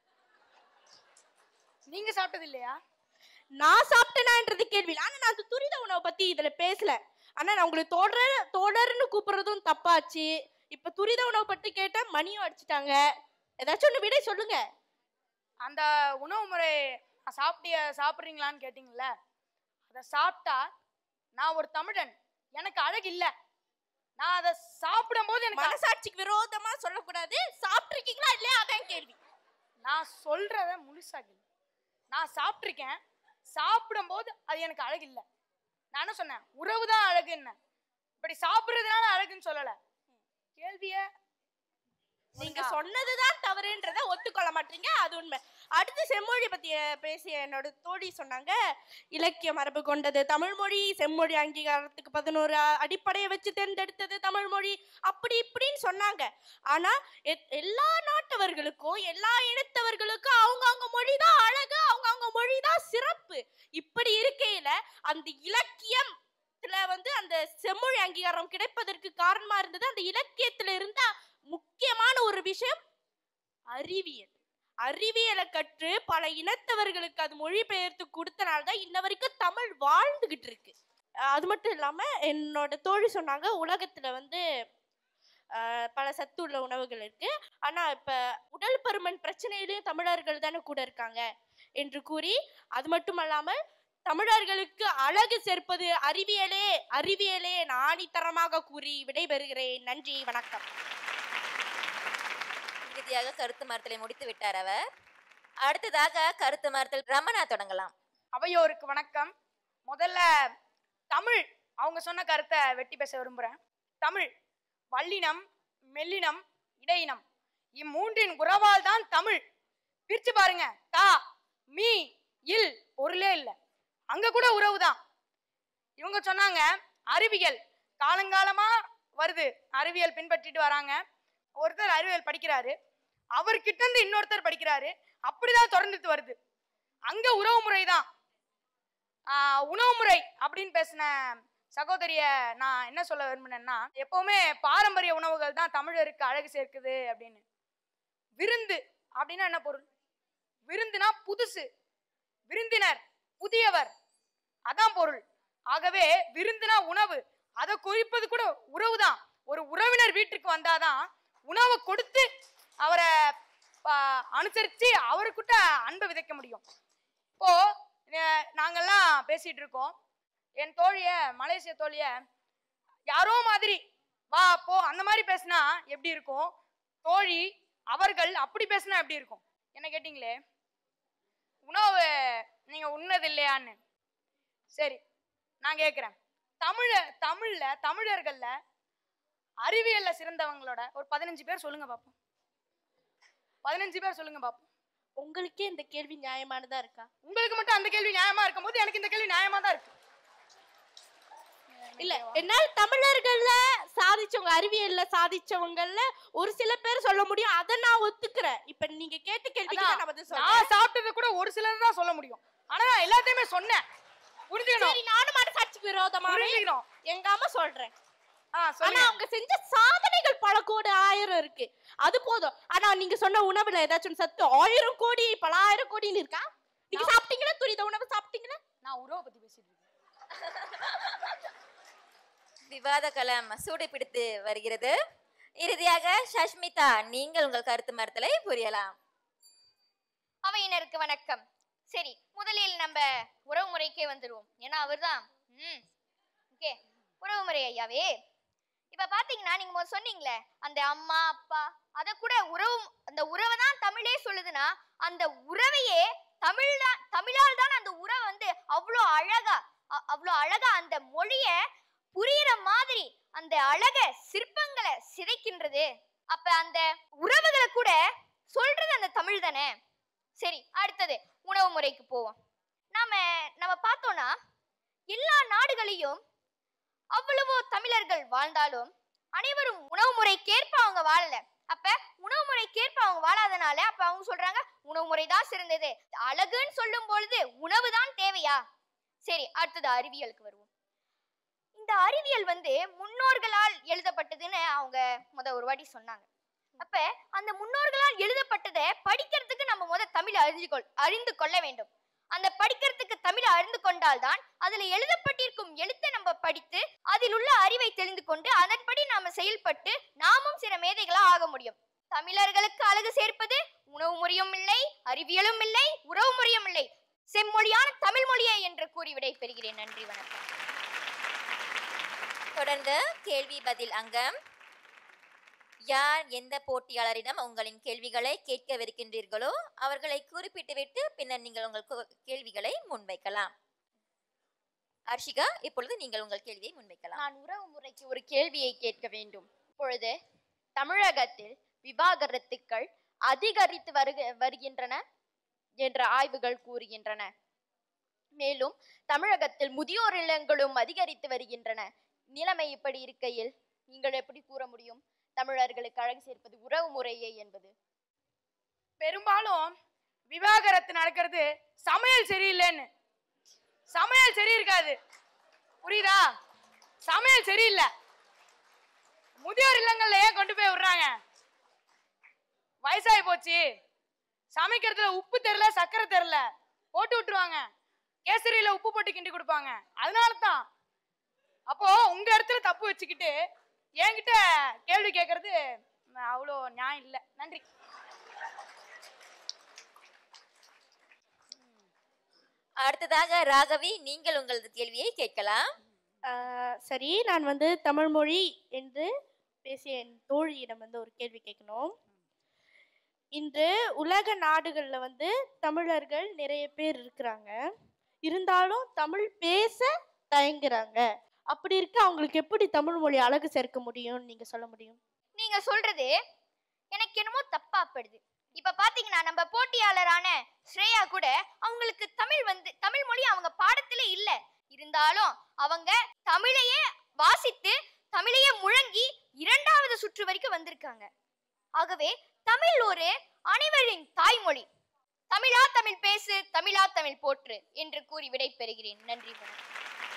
நீங்க சாப்பிட்டது இல்லையா நான் சாப்பிட்டேனான்றது கேள்வி இல்ல. ஆனா நான் அந்த துரித உணவை பத்தி இதுல பேசல ஆனா நான் உங்களுக்கு தொடர் தொடர்னு கூப்பிடுறதும் தப்பாச்சு இப்ப துரித உணவை பத்தி கேட்டா மணியும் அடிச்சிட்டாங்க ஏதாச்சும் ஒண்ணு விடை சொல்லுங்க அந்த உணவு முறை சாப்பிட்டிய சாப்பிட்றீங்களான்னு கேட்டிங்கல்ல அதை சாப்பிட்டா நான் ஒரு தமிழன் எனக்கு அழகு இல்லை நான் அதை சாப்பிடும்போது எனக்கு மனசாட்சிக்கு விரோதமா சொல்லக்கூடாது சாப்பிட்டிருக்கீங்களா இல்லையா அதான் கேள்வி நான் சொல்றத முழுசா கேளு நான் சாப்பிட்ருக்கேன் சாப்பிடும்போது அது எனக்கு அழகு இல்லை நான் என்ன சொன்னேன் உறவு தான் அழகுன்னு இப்படி சாப்பிடுறதுனால அழகுன்னு சொல்லல கேள்விய நீங்க சொன்னதுதான் தவறுன்றத ஒத்துக்கொள்ள மாட்டீங்க அது உண்மை அடுத்து செம்மொழி பத்தி அஹ், பேசிய என்னோட தோழி சொன்னாங்க இலக்கிய மரபு கொண்டது தமிழ் மொழி செம்மொழி அங்கீகாரத்துக்கு பதினோரு அ- அடிப்படையை வச்சு தேர்ந்தெடுத்தது தமிழ் மொழி அப்படி இப்படின்னு சொன்னாங்க ஆனா எத்- எல்லா நாட்டவர்களுக்கும் எல்லா இனத்தவர்களுக்கும் அவங்கவங்க மொழி தான் அழகு அவங்கவங்க மொழி தான் சிறப்பு இப்படி இருக்கையில அந்த இலக்கியம் வந்து அந்த செம்மொழி அங்கீகாரம் கிடைப்பதற்கு காரணமா இருந்தது அந்த இலக்கியத்துல இருந்த முக்கியமான ஒரு விஷயம் அறிவியல் அறிவியலை கற்று பல இனத்தவர்களுக்கு அது மொழிபெயர்த்து கொடுத்தனால தான் இன்ன வரைக்கும் தமிழ் வாழ்ந்துகிட்டு இருக்கு அஹ் அது மட்டும் இல்லாம என்னோட தோழி சொன்னாங்க உலகத்துல வந்து அஹ், பல சத்துள்ள உணவுகள் இருக்கு ஆனா இப்ப உடல் பருமன் பிரச்சனையிலயும் தமிழர்கள் தானே கூட இருக்காங்க என்று கூறி அது மட்டுமல்லாமல் தமிழர்களுக்கு அழகு சேர்ப்பது அறிவியலே அறிவியலே ஆணித்தரமாக கூறி விடைபெறுகிறேன் நன்றி வணக்கம் இறுதியாக கருத்து மறுத்தலை முடித்து விட்டார் அவர் அடுத்ததாக கருத்து மறுத்தல் ரமணா தொடங்கலாம் அவையோருக்கு வணக்கம் முதல்ல தமிழ் அவங்க சொன்ன கருத்தை வெட்டி பேச விரும்புகிறேன் தமிழ் வல்லினம் மெல்லினம் இடையினம் இம்மூன்றின் உறவால் தான் தமிழ் பிரிச்சு பாருங்க தா மீ இல் பொருளே இல்லை அங்க கூட உறவு தான் இவங்க சொன்னாங்க அறிவியல் காலங்காலமா வருது அறிவியல் பின்பற்றிட்டு வராங்க ஒருத்தர் அறிவியல் படிக்கிறாரு அவர்கிட்ட இருந்து இன்னொருத்தர் படிக்கிறாரு அப்படிதான் தொடர்ந்துட்டு வருது அங்க உறவு முறை தான் உணவு முறை அப்படின்னு பேசின சகோதரிய நான் என்ன சொல்ல விரும்பினேன்னா எப்பவுமே பாரம்பரிய உணவுகள் தான் தமிழருக்கு அழகு சேர்க்குது அப்படின்னு விருந்து அப்படின்னா என்ன பொருள் விருந்துனா புதுசு விருந்தினர் புதியவர் அதான் பொருள் ஆகவே விருந்துனா உணவு அதை குறிப்பது கூட உறவு தான் ஒரு உறவினர் வீட்டுக்கு வந்தாதான் உணவை கொடுத்து அவரை ப- அனுசரிச்சு அவருக்கிட்ட அன்பை விதைக்க முடியும் இப்போ அஹ், நாங்கெல்லாம் பேசிட்டு இருக்கோம் என் தோழிய மலேசிய தோழிய யாரோ மாதிரி வா போ அந்த மாதிரி பேசினா எப்படி இருக்கும் தோழி அவர்கள் அப்படி பேசினா எப்படி இருக்கும் என்ன கேட்டிங்களே உணவு நீங்க உண்ணது இல்லையான்னு சரி நான் கேட்குறேன் தமிழ தமிழ்ல தமிழர்கள்ல அறிவியல்ல சிறந்தவங்களோட ஒரு பதினஞ்சு பேர் சொல்லுங்க பாப்போம் பதினஞ்சு பேர் சொல்லுங்க பாப்போம் உங்களுக்கே இந்த கேள்வி நியாயமானதா இருக்கா உங்களுக்கு மட்டும் அந்த கேள்வி நியாயமா இருக்கும்போது எனக்கு இந்த கேள்வி நியாயமா தான் இருக்கு இல்ல என்னால் தமிழர்கள்ல சாதிச்சவங்க அறிவியல்ல சாதிச்சவங்கல்ல ஒரு சில பேர் சொல்ல முடியும் அதை நான் ஒத்துக்கிறேன் இப்ப நீங்க கேட்ட கேள்விக்கு தான் நான் பதில் சொல்றேன் நான் சாப்பிட்டது கூட ஒரு சிலர் தான் சொல்ல முடியும் ஆனா நான் எல்லாத்தையுமே சொன்னேன் புரிஞ்சுக்கணும் சரி நானும் மனசாட்சிக்கு விரோதமா புரிஞ்சுக்கணும் எங்க அம்மா சொல்றேன் ஆ ஆனா சொல்லுங்க அவங்க செஞ்ச சாதனைகள் பல கோடி ஆயிரம் இருக்கு அது போதும் ஆனா நீங்க சொன்ன உணவுல ஏதாச்சும் சத்து ஆயிரம் கோடி பல ஆயிரம் கோடின்னு இருக்கா நீங்க சாப்பிட்டீங்களா துரித உணவு சாப்பிட்டீங்களா நான் உறவை பத்தி பேசிட்டு இருக்கேன் விவாத களம் சூடு பிடித்து வருகிறது இறுதியாக சஷ்மிதா நீங்கள் உங்கள் கருத்து மறுத்தலை புரியலாம் அவையினருக்கு வணக்கம் சரி முதலில் நம்ம உறவு முறைக்கே வந்துடுவோம் ஏன்னா அவர்தான் ம் ஓகே உறவு முறை ஐயாவே இப்ப பாத்தீங்கன்னா நீங்க முதல்ல சொன்னீங்களே அந்த அம்மா அப்பா அத கூட உறவு அந்த உறவை தான் தமிழே சொல்லுதுன்னா அந்த உறவையே தமிழ் தான் தமிழால் தான் அந்த உறவை வந்து அவ்வளோ அழகா அ- அவ்வளோ அழகா அந்த மொழிய புரியுற மாதிரி அந்த அழக சிற்பங்களை சிதைக்கின்றது அப்ப அந்த உறவுகளை கூட சொல்றது அந்த தமிழ் தானே சரி அடுத்தது உணவு முறைக்கு போவோம் நாம நம்ம பார்த்தோம்னா எல்லா நாடுகளையும் அவ்வளவோ தமிழர்கள் வாழ்ந்தாலும் அனைவரும் உணவு முறைக்கேற்ப அவங்க வாழல அப்ப உணவு முறைக்கேற்ப அவங்க வாழாதனால அப்ப அவங்க சொல்றாங்க உணவு முறை தான் சிறந்தது அழகுன்னு சொல்லும் பொழுது உணவு தான் தேவையா சரி அடுத்தது அறிவியலுக்கு வருவோம் இந்த அறிவியல் வந்து முன்னோர்களால் எழுதப்பட்டதுன்னு அவங்க முத ஒரு வாட்டி சொன்னாங்க அப்ப அந்த முன்னோர்களால் எழுதப்பட்டதை படிக்கிறதுக்கு நம்ம முத தமிழ் அறிந்து கொள் அறிந்து கொள்ள வேண்டும் அந்த படிக்கிறதுக்கு தமிழ் அறிந்து கொண்டால்தான் அதுல எழுதப்பட்டிருக்கும் எழுத்தை நம்ம படித்து அதில் உள்ள அறிவை தெரிந்து கொண்டு அதன்படி நாம செயல்பட்டு நாமும் சில மேதைகளா ஆக முடியும் தமிழர்களுக்கு அழகு சேர்ப்பது உணவு முறையும் இல்லை அறிவியலும் இல்லை உறவு முறையும் இல்லை செம்மொழியான தமிழ் மொழியே என்று கூறி விடை பெறுகிறேன் நன்றி வணக்கம் தொடர்ந்து கேள்வி பதில் அங்கம் யார் எந்த போட்டியாளரிடம் உங்களின் கேள்விகளை கேட்கவிருக்கின்றீர்களோ அவர்களை குறிப்பிட்டுவிட்டு பின்னர் நீங்கள் உங்கள் கு- கேள்விகளை முன்வைக்கலாம் அர்ஷிகா இப்பொழுது நீங்கள் உங்கள் கேள்வியை முன்வைக்கலாம் நான் உறவு முறைக்கு ஒரு கேள்வியை கேட்க வேண்டும் இப்பொழுது தமிழகத்தில் விவாகரத்துக்கள் அதிகரித்து வருக வருகின்றன என்ற ஆய்வுகள் கூறுகின்றன மேலும் தமிழகத்தில் முதியோர் இல்லங்களும் அதிகரித்து வருகின்றன நிலைமை இப்படி இருக்கையில் நீங்கள் எப்படி கூற முடியும் தமிழர்களுக்கு அழகு சேர்ப்பது உறவு முறையே என்பது பெரும்பாலும் விவாகரத்து நடக்கிறது சமையல் சரியில்லைன்னு சமையல் சரி இருக்காது புரியுதா சமையல் சரியில்லை முதியோர் இல்லங்கள்ல ஏன் கொண்டு போய் விடுறாங்க வயசாகி போச்சு சமைக்கிறதுல உப்பு தெரில சர்க்கரை தெரில போட்டு விட்டுருவாங்க கேசரியில உப்பு போட்டு கிண்டி கொடுப்பாங்க அதனால தான் அப்போ உங்க இடத்துல தப்பு வச்சுக்கிட்டு என்கிட்ட கேள்வி கேட்கறது அவ்வளோ நியாயம் இல்லை நன்றி அடுத்ததாக ராகவி நீங்கள் உங்களது கேள்வியை கேட்கலாம் ஆஹ் சரி நான் வந்து தமிழ் மொழி என்று பேசிய என் தோழியிடம் வந்து ஒரு கேள்வி கேட்கணும் இன்று உலக நாடுகளில் வந்து தமிழர்கள் நிறைய பேர் இருக்கிறாங்க இருந்தாலும் தமிழ் பேச தயங்குறாங்க அப்படி இருக்க அவங்களுக்கு எப்படி தமிழ் மொழி அழகு சேர்க்க முடியும்னு நீங்க சொல்ல முடியும் நீங்க சொல்றது எனக்கு என்னமோ தப்பாப்படுது இப்ப பாத்தீங்கன்னா நம்ம போட்டியாளரான ஸ்ரேயா கூட அவங்களுக்கு தமிழ் வந்து தமிழ் மொழி அவங்க பாடத்துல இல்ல இருந்தாலும் அவங்க தமிழையே வாசித்து தமிழையே முழங்கி இரண்டாவது சுற்று வரைக்கும் வந்திருக்காங்க ஆகவே தமிழ் ஒரு அனைவரின் தாய்மொழி தமிழா தமிழ் பேசு தமிழா தமிழ் போற்று என்று கூறி விடை பெறுகிறேன் நன்றி வணக்கம்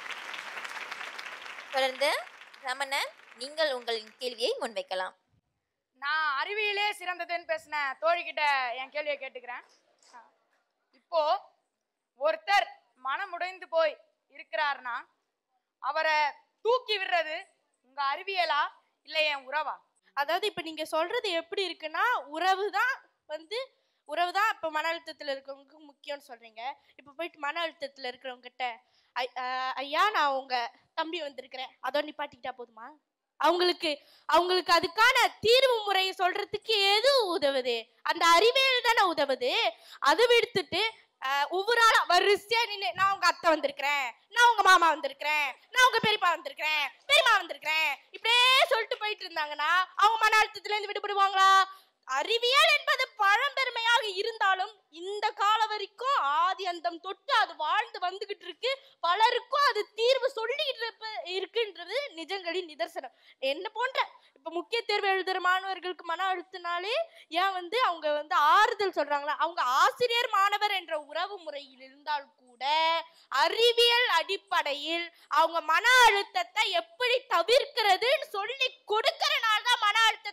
தொடர்ந்து ரமணன் நீங்கள் உங்களின் கேள்வியை முன்வைக்கலாம் நான் அறிவியலே சிறந்ததுன்னு பேசின தோழிக்கிட்ட என் கேள்வியை கேட்டுக்கிறேன் இப்போ ஒருத்தர் மனமுடைந்து போய் இருக்கிறாருன்னா அவரை தூக்கி விடுறது உங்க அறிவியலா இல்லை என் உறவா அதாவது இப்ப நீங்க சொல்றது எப்படி இருக்குன்னா உறவு தான் வந்து உறவு தான் இப்ப மன அழுத்தத்துல இருக்கிறவங்களுக்கு முக்கியம்னு சொல்றீங்க இப்ப போயிட்டு மன அழுத்தத்துல இருக்கிறவங்க கிட்ட "ஐ- ஆஹ் ஐயா நான் உங்க தம்பி வந்திருக்கிறேன் அதோட நிப்பாட்டிக்கிட்டா போதுமா அவங்களுக்கு அவங்களுக்கு அதுக்கான தீர்வு முறையை சொல்றதுக்கு எது உதவுது அந்த அறிவியல் தானே உதவுது அதை விடுத்துட்டு ஆஹ் ஒவ்வொரு ஆளா வரிசையா நின்று நான் உங்க அத்தை வந்திருக்கிறேன் நான் உங்க மாமா வந்திருக்கிறேன் நான் உங்க பெரியப்பா வந்திருக்கிறேன் பெரியம்மா வந்திருக்கிறேன் இப்படியே சொல்லிட்டு போயிட்டு இருந்தாங்கன்னா அவங்க மன அழுத்தத்துல இருந்து விடுபடுவாங்களா அறிவியல் என்பது பழம்பெருமையாக இருந்தாலும் இந்த காலம் வரைக்கும் ஆதி அந்தம் தொட்டு அது வாழ்ந்து வந்துகிட்டு இருக்கு பலருக்கும் அது தீர்வு சொல்லிட்டு இருப்ப- இருக்குன்றது நிஜங்களின் நிதர்சனம் என்ன போன்ற இப்ப முக்கிய தேர்வு எழுதுற மாணவர்களுக்கு மன அழுத்தினாலே ஏன் வந்து அவங்க வந்து ஆறுதல் சொல்றாங்களா அவங்க ஆசிரியர் மாணவர் என்ற உறவு முறையில் இருந்தால் கூட அறிவியல் அடிப்படையில் அவங்க மன அழுத்தத்தை எப்படி தவிர்க்கிறதுன்னு சொல்லி கொடுக்கறனால தான் மன அழுத்த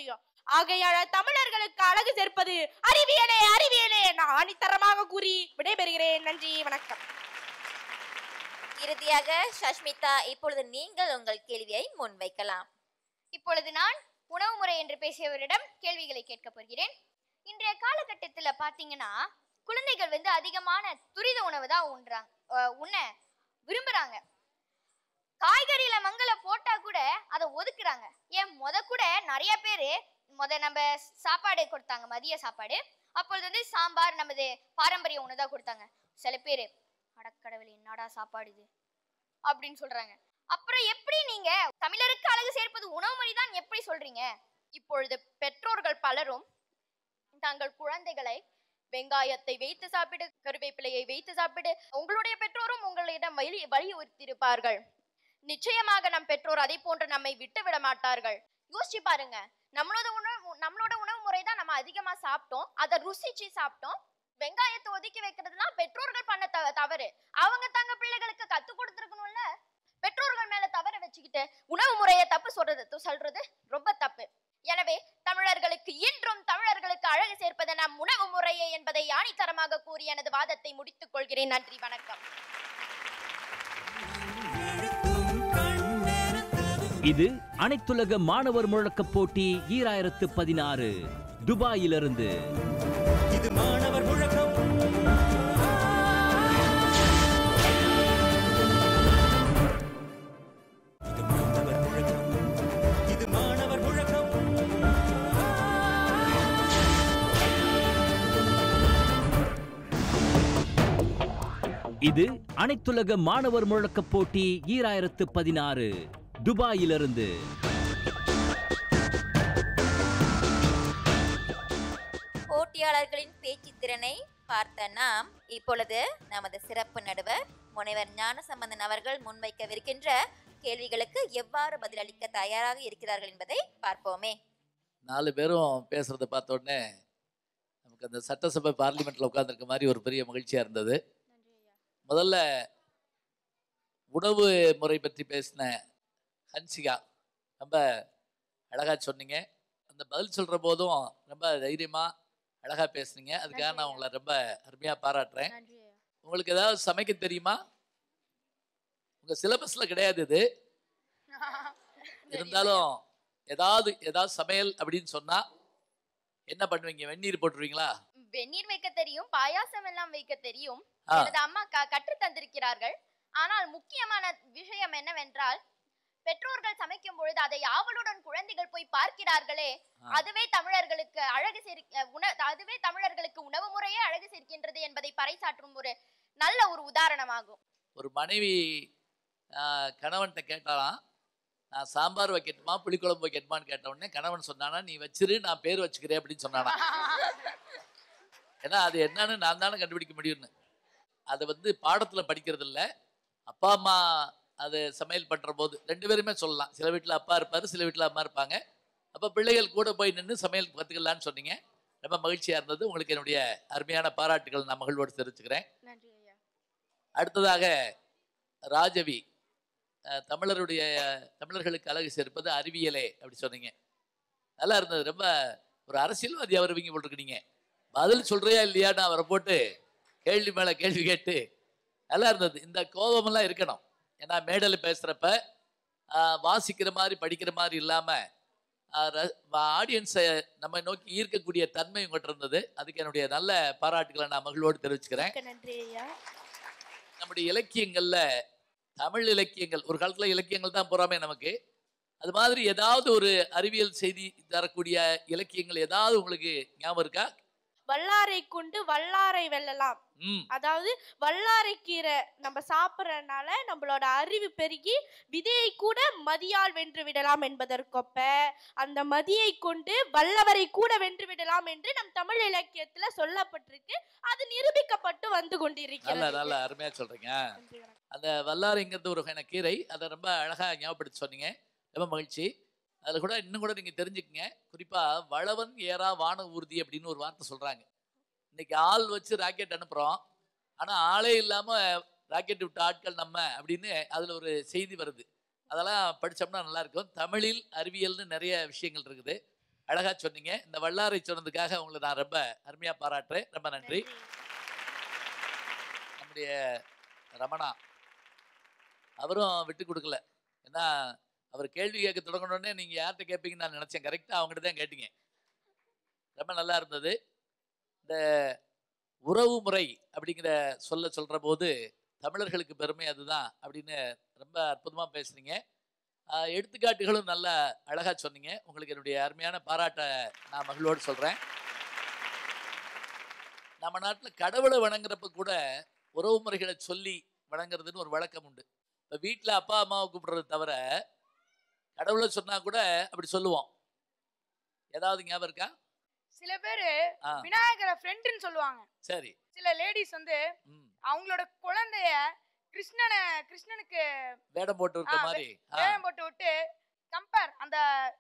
முடியும் ஆகையால தமிழர்களுக்கு அழகு சேர்ப்பது அறிவியலே அறிவியலே நான் ஆணித்தரமாக கூறி விடைபெறுகிறேன் நன்றி வணக்கம் இறுதியாக சஷ்மிதா இப்பொழுது நீங்கள் உங்கள் கேள்வியை முன்வைக்கலாம் இப்பொழுது நான் உணவு முறை என்று பேசியவரிடம் கேள்விகளை கேட்கப் போகிறேன் இன்றைய காலகட்டத்தில் பார்த்தீங்கன்னா குழந்தைகள் வந்து அதிகமான துரித உணவு தான் உண்றாங்க அஹ் உண்ண விரும்புறாங்க காய்கறியில மங்கள போட்டா கூட அதை ஒதுக்குறாங்க ஏன் முத கூட நிறைய பேர் முத நம்ம சாப்பாடு கொடுத்தாங்க மதிய சாப்பாடு அப்பொழுது வந்து சாம்பார் நமது பாரம்பரிய உணவு தான் கொடுத்தாங்க சில பேர் அடக்கடவுளே என்னடா சாப்பாடு இது அப்படின்னு சொல்றாங்க அப்புறம் எப்படி நீங்க தமிழருக்கு அழகு சேர்ப்பது உணவு முறை தான் எப்படி சொல்றீங்க இப்பொழுது பெற்றோர்கள் பலரும் தங்கள் குழந்தைகளை வெங்காயத்தை வைத்து சாப்பிடு கருவேப்பிலையை வைத்து சாப்பிடு உங்களுடைய பெற்றோரும் உங்களிடம் வலி வலியுறுத்தியிருப்பார்கள் நிச்சயமாக நம் பெற்றோர் அதை போன்று நம்மை விட்டு விட மாட்டார்கள் யோசிச்சு பாருங்க நம்மளோட உணவு நம்மளோட உணவு முறை தான் நம்ம அதிகமா சாப்பிட்டோம் அதை ருசிச்சு சாப்பிட்டோம் வெங்காயத்தை ஒதுக்கி வைக்கிறதுலாம் பெற்றோர்கள் பண்ண தவ- தவறு அவங்க தங்க பிள்ளைகளுக்கு கத்து கொடுத்துருக்கணும்ல பெற்றோர்கள் மேல தவற வச்சுக்கிட்டு உணவு முறையை தப்பு சொல்றது சொல்றது ரொம்ப தப்பு எனவே தமிழர்களுக்கு இன்றும் தமிழர்களுக்கு அழகு சேர்ப்பது நம் உணவு முறையே என்பதை ஆணித்தரமாக கூறி எனது வாதத்தை முடித்துக் கொள்கிறேன் நன்றி வணக்கம் இது அனைத்துலக மாணவர் முழக்கப் போட்டி ஈராயிரத்து பதினாறு துபாயிலிருந்து இது மாணவர் முழக்கம் இது மாணவர் முழக்கம் இது மாணவர் முழக்கம் இது அனைத்துலக மாணவர் முழக்கப் போட்டி ஈராயிரத்து பதினாறு துபாயிலிருந்து போட்டியாளர்களின் பேச்சு திறனை பார்த்த நாம் இப்பொழுது நமது சிறப்பு நடுவர் முனைவர் ஞானசம்பந்தன் அவர்கள் முன்வைக்கவிருக்கின்ற கேள்விகளுக்கு எவ்வாறு பதிலளிக்க தயாராக இருக்கிறார்கள் என்பதை பார்ப்போமே நாலு பேரும் பேசுறத பார்த்த உடனே நமக்கு அந்த சட்டசபை பார்லிமெண்ட்ல உட்கார்ந்திருக்க மாதிரி ஒரு பெரிய மகிழ்ச்சியா இருந்தது முதல்ல உணவு முறை பற்றி பேசின ஹன்சிகா ரொம்ப அழகா சொன்னீங்க அந்த பதில் சொல்ற போதும் ரொம்ப தைரியமா அழகா பேசுனீங்க அதுக்காக நான் உங்களை ரொம்ப அருமையா பாராட்டுறேன் உங்களுக்கு ஏதாவது சமைக்க தெரியுமா உங்க சிலபஸ்ல கிடையாது இது இருந்தாலும் ஏதாவது ஏதாவது சமையல் அப்படின்னு சொன்னா என்ன பண்ணுவீங்க வெந்நீர் போட்டுருவீங்களா வெந்நீர் வைக்க தெரியும் பாயாசம் எல்லாம் வைக்க தெரியும் ஆ. எனது அம்மா க- கற்றுத் தந்திருக்கிறார்கள் ஆனால் முக்கியமான விஷயம் என்னவென்றால் பெற்றோர்கள் சமைக்கும் பொழுது அதை ஆவலுடன் குழந்தைகள் போய் பார்க்கிறார்களே ஆ. அதுவே தமிழர்களுக்கு அழகு சேர் உண அதுவே தமிழர்களுக்கு உணவு முறையே அழகு சேர்க்கின்றது என்பதை பறைசாற்றும் ஒரு நல்ல ஒரு உதாரணமாகும் ஒரு மனைவி ஆஹ், கணவன்கிட்ட கேட்டாலாம் நான் சாம்பார் வைக்கட்டுமா புளிக்குழம்பு வைக்கட்டுமான்னு கேட்ட உடனே கணவன் சொன்னானா நீ வச்சிரு நான் பேர் வச்சுக்கிறேன் அப்படின்னு சொன்னானா ஏன்னா அது என்னன்னு நான் தானே கண்டுபிடிக்க முடியும்னு அதை வந்து பாடத்துல படிக்கிறது இல்ல அப்பா அம்மா அது சமையல் பண்ற போது ரெண்டு பேருமே சொல்லலாம் சில வீட்டுல அப்பா இருப்பாரு சில வீட்டுல அம்மா இருப்பாங்க அப்ப பிள்ளைகள் கூட போய் நின்று சமையல் கத்துக்கலாம்னு சொன்னீங்க ரொம்ப மகிழ்ச்சியா இருந்தது உங்களுக்கு என்னுடைய அருமையான பாராட்டுகள் நான் மகிழ்வோடு தெரிவிச்சுக்கிறேன் நன்றி ஐயா அடுத்ததாக ராஜவி அஹ், தமிழருடைய தமிழர்களுக்கு அழகு சேர்ப்பது அறிவியலே அப்படி சொன்னீங்க நல்லா இருந்தது ரொம்ப ஒரு அரசியல்வாதியா வருவீங்க போட்டிருக்கீங்க பதில் சொல்றியா இல்லையா நான் அவரை போட்டு கேள்வி மேல கேள்வி கேட்டு நல்லா இருந்தது இந்த கோபமெல்லாம் இருக்கணும் ஏன்னா மேடையில் பேசுறப்ப ஆஹ், வாசிக்கிற மாதிரி படிக்கிற மாதிரி இல்லாம ஆடியன்ஸை நம்ம நோக்கி ஈர்க்கக்கூடிய தன்மை உங்கள்கிட்ட இருந்தது அதுக்கு என்னுடைய நல்ல பாராட்டுகளை நான் மகிழ்வோடு தெரிவிச்சுக்கிறேன் மிக்க நன்றி ஐயா நம்முடைய இலக்கியங்கள்ல தமிழ் இலக்கியங்கள் ஒரு காலத்துல இலக்கியங்கள் தான் புறாமே நமக்கு அது மாதிரி ஏதாவது ஒரு அறிவியல் செய்தி தரக்கூடிய இலக்கியங்கள் ஏதாவது உங்களுக்கு ஞாபகம் இருக்கா வல்லாரை கொண்டு வல்லாரை வெல்லலாம் ம் அதாவது வல்லாரை கீரை நம்ம சாப்பிட்றதுனால நம்மளோட அறிவு பெருகி விதையை கூட மதியால் வென்று விடலாம் என்பதற்கொப்ப அந்த மதியை கொண்டு வல்லவரை கூட வென்று விடலாம் என்று நம் தமிழ் இலக்கியத்துல சொல்லப்பட்டிருக்கு அது நிரூபிக்கப்பட்டு வந்து நல்ல கொண்டிருக்கிறது நல்ல அருமையா சொல்றீங்க அந்த வல்லாரைங்கிறது ஒரு வகையான கீரை அதை ரொம்ப அழகா ஞாபகப்படுத்தி சொன்னீங்க ரொம்ப மகிழ்ச்சி அதுல கூட இன்னும் கூட நீங்க தெரிஞ்சுக்கங்க குறிப்பா வளவன் ஏறா வான ஊர்தி அப்படின்னு ஒரு வார்த்தை சொல்றாங்க இன்னைக்கு ஆள் வச்சு ராக்கெட் அனுப்புறோம் ஆனா ஆளே இல்லாம ராக்கெட் விட்ட ஆட்கள் நம்ம அப்படின்னு அதுல ஒரு செய்தி வருது அதெல்லாம் படிச்சோம்னா நல்லா இருக்கும் தமிழில் அறிவியல்னு நிறைய விஷயங்கள் இருக்குது அழகா சொன்னீங்க இந்த வல்லாரை சொன்னதுக்காக உங்களை நான் ரொம்ப அருமையா பாராட்டுறேன் ரொம்ப நன்றி நம்முடைய ரமணா அவரும் விட்டு கொடுக்கல ஏன்னா அவர் கேள்வி கேட்க தொடங்கணுன்னே நீங்க யார்கிட்ட கேட்பீங்கன்னு நான் நினைச்சேன் கரெக்டா அவங்ககிட்ட தான் கேட்டீங்க ரொம்ப நல்லா இருந்தது இந்த உறவு முறை அப்படிங்கிற சொல்ல சொல்ற போது தமிழர்களுக்கு பெருமை அதுதான் அப்படின்னு ரொம்ப அற்புதமா பேசுனீங்க ஆஹ் எடுத்துக்காட்டுகளும் நல்ல அழகா சொன்னீங்க உங்களுக்கு என்னுடைய அருமையான பாராட்டை நான் மகிழ்வோடு சொல்றேன் நம்ம நாட்டில் கடவுளை வணங்குறப்ப கூட உறவு முறைகளை சொல்லி வணங்குறதுன்னு ஒரு வழக்கம் உண்டு இப்போ வீட்டில் அப்பா அம்மாவை கூப்பிடுறது தவிர கடவுளை சொன்னா கூட அப்படி சொல்லுவோம் ஏதாவது ஞாபகம் இருக்கா சில பேரு ஆ விநாயகரை ஃப்ரெண்டுன்னு சொல்லுவாங்க சரி சில லேடிஸ் வந்து ம் அவங்களோட குழந்தைய கிருஷ்ணனை கிருஷ்ணனுக்கு வேடம் போட்டு இருக்க ஆ, மாதிரி ஆ வேகம் போட்டு விட்டு கம்பேர் அந்த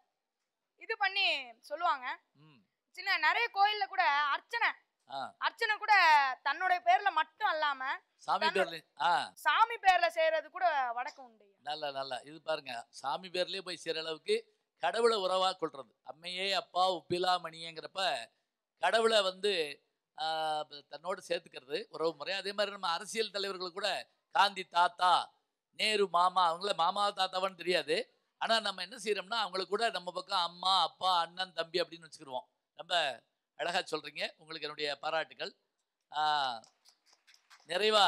இது பண்ணி சொல்லுவாங்க ம் சின்ன நிறைய கோயில்ல கூட அர்ச்சனை ஆ அர்ச்சனை கூட தன்னோட பேர்ல மட்டும் அல்லாம சாமி தன்னோட- பேர்ல ஆ சாமி பேர்ல செய்யறது கூட வடக்கம் உண்டு நல்ல நல்ல இது பாருங்க சாமி பேர்லயே போய் சேர அளவுக்கு கடவுளை உறவா கொள்றது அம்மையே அப்பா உப்பிலா மணியங்கிறப்ப கடவுளை வந்து ஆஹ், தன்னோடு சேர்த்துக்கிறது உறவு முறை அதே மாதிரி நம்ம அரசியல் தலைவர்கள் கூட காந்தி தாத்தா நேரு மாமா அவங்கள மாமா தாத்தாவான்னு தெரியாது ஆனா நம்ம என்ன செய்யறோம்னா அவங்கள கூட நம்ம பக்கம் அம்மா அப்பா அண்ணன் தம்பி அப்படின்னு வச்சுக்கிடுவோம் ரொம்ப அழகா சொல்றீங்க உங்களுக்கு என்னுடைய பாராட்டுகள் ஆஹ், நிறைவா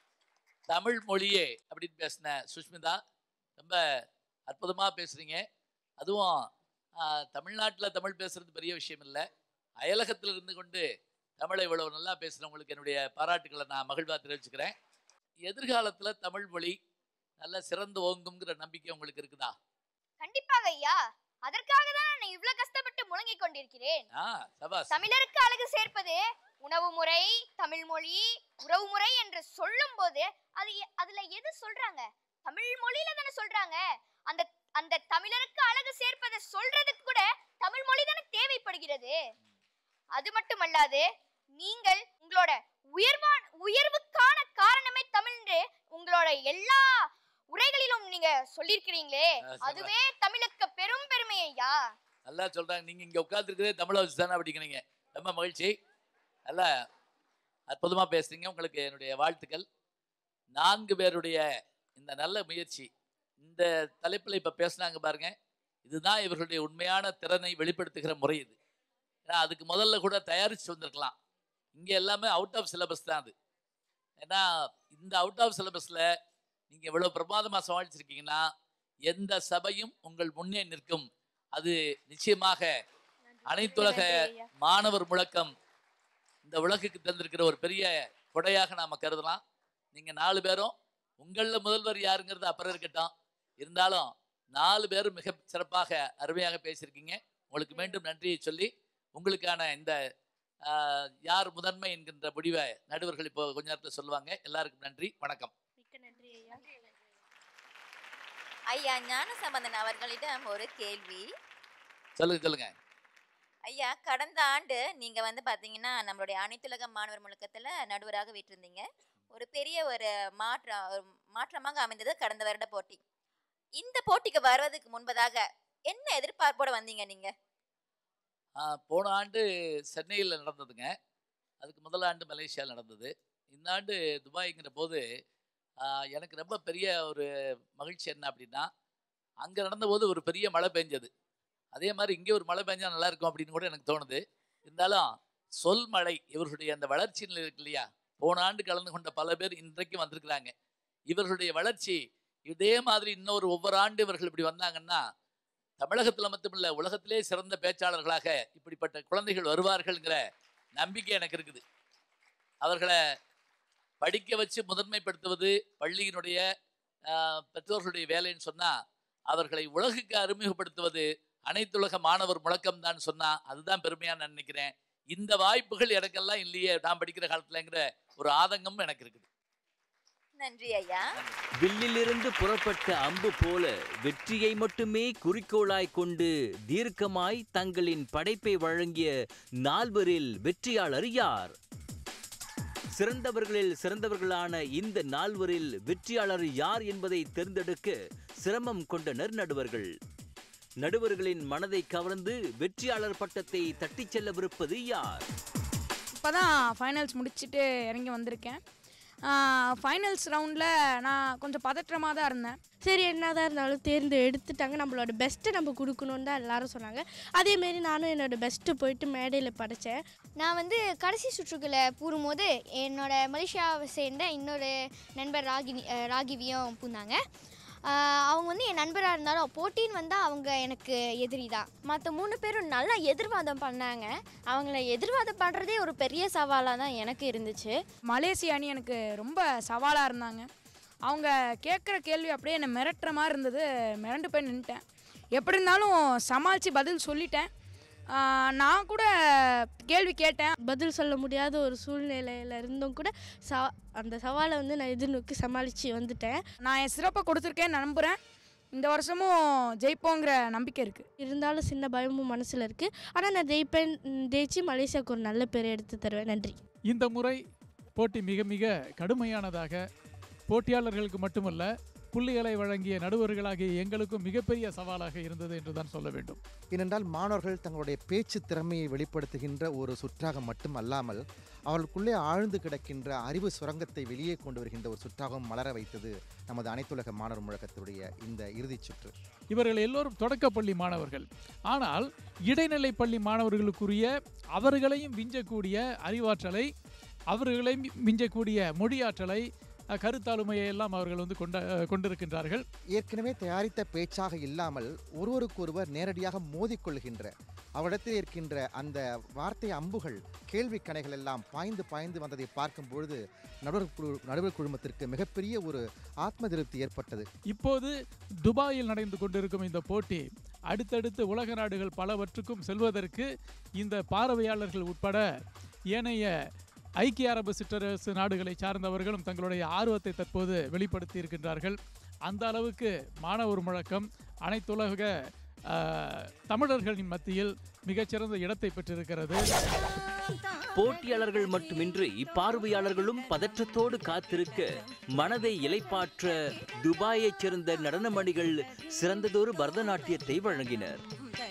தமிழ் மொழியே அப்படின்னு பேசின சுஷ்மிதா ரொம்ப அற்புதமாக பேசுகிறீங்க அதுவும் தமிழ்நாட்டில் தமிழ் பேசுறது பெரிய விஷயம் இல்லை அயலகத்தில் இருந்து கொண்டு தமிழை இவ்வளவு நல்லா பேசுகிறவங்களுக்கு என்னுடைய பாராட்டுகளை நான் மகிழ்வாக தெரிவிச்சுக்கிறேன் எதிர்காலத்தில் தமிழ் மொழி நல்ல சிறந்து ஓங்குங்கிற நம்பிக்கை உங்களுக்கு இருக்குதா கண்டிப்பாக ஐயா அதற்காக தான் நான் இவ்வளவு கஷ்டப்பட்டு முழங்கிக் கொண்டிருக்கிறேன் ஆ சபாஸ் தமிழருக்கு அழகு சேர்ப்பது உணவு முறை தமிழ் மொழி உறவு முறை என்று சொல்லும் போது அது எ- அதுல எது சொல்றாங்க தமிழ் மொழியில தானே சொல்றாங்க அந்த அந்த தமிழருக்கு அழகு சேர்ப்பதை சொல்றதுக்கு கூட தமிழ் மொழி தானே தேவைப்படுகிறது அது மட்டுமல்லாது நீங்கள் உங்களோட உயர்வான உயர்வுக்கான காரணமே தமிழ் என்று உங்களோட எல்லா உரைகளிலும் நீங்க சொல்லியிருக்கிறீங்களே ஆ, சரி. அதுவே தமிழுக்கு பெரும் பெருமை ஐயா நல்லா சொல்கிறாங்க நீங்கள் இங்கே உட்காந்துருக்கிறதே தமிழை வச்சு தானே அப்படிங்கிறீங்க ரொம்ப மகிழ்ச்சி நல்லா அற்புதமாக பேசுறீங்க உங்களுக்கு என்னுடைய வாழ்த்துக்கள் நான்கு பேருடைய இந்த நல்ல முயற்சி இந்த தலைப்பில் இப்போ பேசுனாங்க பாருங்க இதுதான் இவர்களுடைய உண்மையான திறனை வெளிப்படுத்துகிற முறை இது ஏன்னா அதுக்கு முதல்ல கூட தயாரித்து வந்திருக்கலாம் இங்கே எல்லாமே அவுட் ஆஃப் சிலபஸ் தான் அது ஏன்னா இந்த அவுட் ஆஃப் சிலபஸில் நீங்கள் இவ்வளோ பிரமாதமாக சமாளிச்சிருக்கீங்கன்னா எந்த சபையும் உங்கள் முன்னே நிற்கும் அது நிச்சயமாக அனைத்துலக மாணவர் முழக்கம் இந்த உலகுக்கு தந்திருக்கிற ஒரு பெரிய கொடையாக நாம கருதலாம் நீங்க நாலு பேரும் உங்களில் முதல்வர் யாருங்கிறது அப்புறம் இருக்கட்டும் இருந்தாலும் நாலு பேரும் மிக சிறப்பாக அருமையாக பேசியிருக்கீங்க உங்களுக்கு மீண்டும் நன்றியை சொல்லி உங்களுக்கான இந்த ஆஹ், யார் முதன்மை என்கின்ற முடிவை நடுவர்கள் இப்போ கொஞ்ச நேரத்தில் சொல்லுவாங்க எல்லாருக்கும் நன்றி வணக்கம் ஐயா ஞானசம்பந்தன் அவர்களிடம் ஒரு கேள்வி சொல்லுங்க சொல்லுங்க ஐயா கடந்த ஆண்டு நீங்க வந்து பாத்தீங்கன்னா நம்மளுடைய அனைத்துலக மாணவர் முழக்கத்துல நடுவராக விட்டிருந்தீங்க ஒரு பெரிய ஒரு மாற்றம் ஒரு மாற்றமாக அமைந்தது கடந்த வருட போட்டி இந்த போட்டிக்கு வருவதற்கு முன்பதாக என்ன எதிர்பார்ப்போட வந்தீங்க நீங்க ஆ, போன ஆண்டு சென்னையில் நடந்ததுங்க அதுக்கு முதல் ஆண்டு மலேசியாவில் நடந்தது இந்த ஆண்டு துபாய்ங்கிற போது ஆ, எனக்கு ரொம்ப பெரிய ஒரு மகிழ்ச்சி என்ன அப்படின்னா அங்கே நடந்தபோது ஒரு பெரிய மழை பெஞ்சது அதே மாதிரி இங்கே ஒரு மழை பெஞ்சா நல்லா இருக்கும் அப்படின்னு கூட எனக்கு தோணுது இருந்தாலும் சொல் மழை இவர்களுடைய அந்த வளர்ச்சி நிலை இருக்கு இல்லையா போன ஆண்டு கலந்து கொண்ட பல பேர் இன்றைக்கு வந்திருக்கிறாங்க இவர்களுடைய வளர்ச்சி இதே மாதிரி இன்னொரு ஒவ்வொரு ஆண்டு இவர்கள் இப்படி வந்தாங்கன்னா தமிழகத்தில் மட்டுமில்ல உலகத்திலே சிறந்த பேச்சாளர்களாக இப்படிப்பட்ட குழந்தைகள் வருவார்கள்ங்கிற நம்பிக்கை எனக்கு இருக்குது அவர்களை படிக்க வச்சு முதன்மைப்படுத்துவது பள்ளியினுடைய ஆஹ், பெற்றோர்களுடைய வேலைன்னு சொன்னால் அவர்களை உலகுக்கு அறிமுகப்படுத்துவது அனைத்துலக மாணவர் முழக்கம் தான் சொன்னால் அதுதான் பெருமையாக நான் நினைக்கிறேன் இந்த வாய்ப்புகள் எனக்கெல்லாம் இல்லையே நான் படிக்கிற காலத்துலங்கிற ஒரு ஆதங்கமும் எனக்கு இருக்குது நன்றி ஐயா வில்லிலிருந்து புறப்பட்ட அம்பு போல வெற்றியை மட்டுமே குறிக்கோளாய் கொண்டு தீர்க்கமாய் தங்களின் படைப்பை வழங்கிய நால்வரில் வெற்றியாளர் யார் சிறந்தவர்களில் சிறந்தவர்களான இந்த நால்வரில் வெற்றியாளர் யார் என்பதை தேர்ந்தெடுக்க சிரமம் கொண்டனர் நடுவர்கள் நடுவர்களின் மனதை கவர்ந்து வெற்றியாளர் பட்டத்தை தட்டிச் செல்லவிருப்பது யார் இப்போ தான் ஃபைனல்ஸ் முடிச்சுட்டு இறங்கி வந்திருக்கேன் ஃபைனல்ஸ் ரவுண்டில் நான் கொஞ்சம் பதற்றமாக தான் இருந்தேன் சரி என்னதான் இருந்தாலும் தேர்ந்து எடுத்துட்டாங்க நம்மளோட பெஸ்ட்டை நம்ம கொடுக்கணும்னு தான் எல்லாரும் சொன்னாங்க அதேமாரி நானும் என்னோட பெஸ்ட்டு போயிட்டு மேடையில் படைச்சேன் நான் வந்து கடைசி சுற்றுக்குள்ள பூரும்போது என்னோட மலேசியாவை சேர்ந்த இன்னொரு நண்பர் ராகினி அஹ் ராகிவியும் பூந்தாங்க ஆஹ் அவங்க வந்து என் நண்பராக இருந்தாலும் போட்டின்னு வந்தால் அவங்க எனக்கு எதிரி தான் மற்ற மூணு பேரும் நல்லா எதிர்வாதம் பண்ணாங்க அவங்கள எதிர்வாதம் பண்ணுறதே ஒரு பெரிய சவாலாக தான் எனக்கு இருந்துச்சு மலேசிய அணி எனக்கு ரொம்ப சவாலாக இருந்தாங்க அவங்க கேட்குற கேள்வி அப்படியே என்னை மிரட்டுற மாதிரி இருந்தது மிரண்டு போய் நின்ட்டேன் எப்படி இருந்தாலும் சமாளித்து பதில் சொல்லிட்டேன் ஆஹ் நான் கூட கேள்வி கேட்டேன் பதில் சொல்ல முடியாத ஒரு சூழ்நிலையில் இருந்தும் கூட ச அந்த சவாலை வந்து நான் எதிர்நோக்கி சமாளித்து வந்துட்டேன் நான் என் சிறப்பை கொடுத்துருக்கேன்னு நம்புகிறேன் இந்த வருஷமும் ஜெயிப்போங்கிற நம்பிக்கை இருக்குது இருந்தாலும் சின்ன பயமும் மனசில் இருக்குது ஆனால் நான் ஜெயிப்பேன் ம், ஜெயிச்சு மலேசியாவுக்கு ஒரு நல்ல பேரை எடுத்து தருவேன் நன்றி இந்த முறை போட்டி மிக மிக கடுமையானதாக போட்டியாளர்களுக்கு மட்டுமல்ல புள்ளிகளை வழங்கிய நடுவர்களாகிய எங்களுக்கும் மிகப்பெரிய சவாலாக இருந்தது என்று தான் சொல்ல வேண்டும் ஏனென்றால் மாணவர்கள் தங்களுடைய பேச்சு திறமையை வெளிப்படுத்துகின்ற ஒரு சுற்றாக மட்டும் அல்லாமல் அவர்களுக்குள்ளே ஆழ்ந்து கிடக்கின்ற அறிவு சுரங்கத்தை வெளியே கொண்டு வருகின்ற ஒரு சுற்றாகவும் மலர வைத்தது நமது அனைத்துலக மாணவர் முழக்கத்துடைய இந்த இறுதிச் சுற்று இவர்கள் எல்லோரும் தொடக்கப்பள்ளி மாணவர்கள் ஆனால் இடைநிலை பள்ளி மாணவர்களுக்குரிய அவர்களையும் விஞ்சக்கூடிய அறிவாற்றலை அவர்களையும் விஞ்சக்கூடிய மொழியாற்றலை அஹ், கருத்தாளுமையை எல்லாம் அவர்கள் வந்து கொண்ட அஹ், கொண்டிருக்கின்றார்கள் ஏற்கனவே தயாரித்த பேச்சாக இல்லாமல் ஒருவருக்கொருவர் நேரடியாக மோதிக்கொள்கின்ற அவரிடத்தில் இருக்கின்ற அந்த வார்த்தை அம்புகள் கேள்வி கணைகள் எல்லாம் பாய்ந்து பாய்ந்து வந்ததை பார்க்கும் பொழுது நடுவர் குழு நடுவர் குழுமத்திற்கு மிகப்பெரிய ஒரு ஆத்ம திருப்தி ஏற்பட்டது இப்போது துபாயில் நடந்து கொண்டிருக்கும் இந்த போட்டி அடுத்தடுத்து உலக நாடுகள் பலவற்றுக்கும் செல்வதற்கு இந்த பார்வையாளர்கள் உட்பட ஏனைய ஐக்கிய அரபு சிற்றரசு நாடுகளை சார்ந்தவர்களும் தங்களுடைய ஆர்வத்தை தற்போது வெளிப்படுத்தி இருக்கின்றார்கள் அந்த அளவுக்கு மாணவர் முழக்கம் அனைத்துலக ஆஹ், தமிழர்களின் மத்தியில் மிகச்சிறந்த இடத்தை பெற்றிருக்கிறது போட்டியாளர்கள் மட்டுமின்றி பார்வையாளர்களும் பதற்றத்தோடு காத்திருக்க மனதை இலைப்பாற்ற துபாயைச் சேர்ந்த நடனமணிகள் சிறந்ததொரு பரதநாட்டியத்தை வழங்கினர்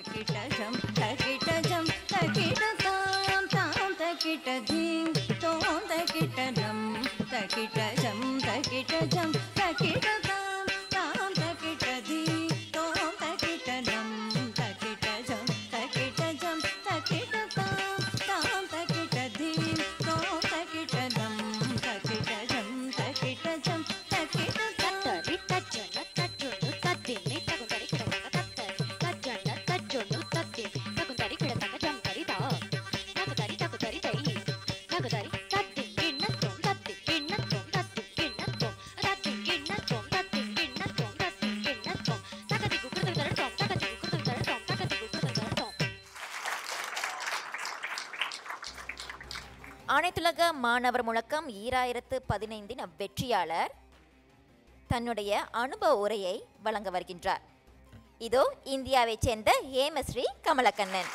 அனைத்துலக மாணவர் முழக்கம் ஈராயிரத்து பதினைந்தின் வெற்றியாளர் தன்னுடைய அனுபவ உரையை வழங்க வருகின்றார் இதோ இந்தியாவைச் சேர்ந்த ஹேமஸ்ரீ கமலக்கண்ணன்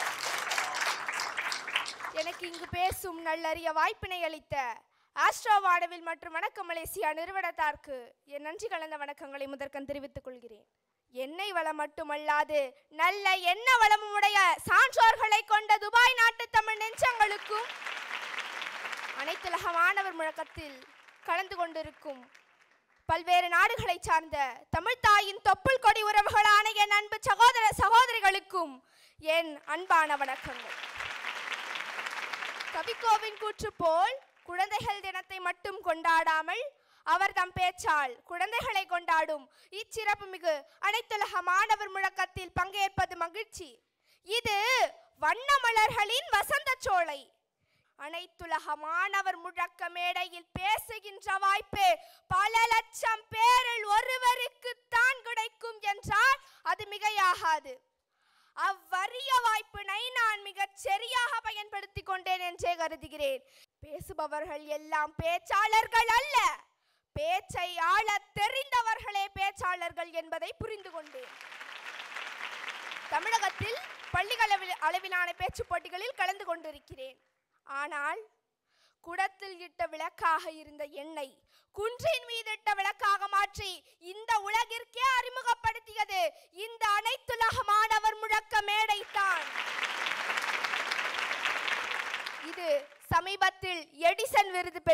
எனக்கு இங்கு பேசும் நல்லறிய வாய்ப்பினை அளித்த ஆஸ்ட்ரோ வானவில் மற்றும் வணக்க மலேசியா நிறுவனத்தார்க்கு என் நன்றி கலந்த வணக்கங்களை முதற்கண் தெரிவித்துக் கொள்கிறேன் எண்ணெய் வளம் மட்டுமல்லாது நல்ல எண்ண வளமும் உடைய சான்றோர்களை கொண்ட துபாய் நாட்டு தமிழ் நெஞ்சங்களுக்கும் அனைத்துலக மாணவர் முழக்கத்தில் கலந்து கொண்டிருக்கும் பல்வேறு நாடுகளை சார்ந்த தமிழ் தாயின் தொப்புள் கொடி உறவுகளான என் அன்பு சகோதர சகோதரிகளுக்கும் என் அன்பான வணக்கங்கள் கவிக்கோவின் கூற்று போல் குழந்தைகள் தினத்தை மட்டும் கொண்டாடாமல் அவர் தம் பேச்சால் குழந்தைகளை கொண்டாடும் இச்சிறப்பு மிகு அனைத்துலக மாணவர் முழக்கத்தில் பங்கேற்பது மகிழ்ச்சி இது வண்ணமலர்களின் வசந்த சோலை அனைத்துலக மாணவர் முழக்க மேடையில் பேசுகின்ற வாய்ப்பு பல லட்சம் பேரில் ஒருவருக்கு தான் கிடைக்கும் என்றால் அது மிகையாகாது அவ்வரிய வாய்ப்பினை நான் மிகச் சரியாக பயன்படுத்திக் கொண்டேன் என்றே கருதுகிறேன் பேசுபவர்கள் எல்லாம் பேச்சாளர்கள் அல்ல பேச்சை ஆளத் தெரிந்தவர்களே பேச்சாளர்கள் என்பதை புரிந்து கொண்டேன் தமிழகத்தில் பள்ளிகள் அளவில்- அளவிலான பேச்சுப் போட்டிகளில் கலந்து கொண்டிருக்கிறேன் ஆனால் குடத்தில் இட்ட விளக்காக இருந்த எண்ணெய் குன்றின் மீதிட்ட விளக்காக மாற்றி இந்த உலகிற்கே அறிமுகப்படுத்தியது இந்த அனைத்துலக மாணவர்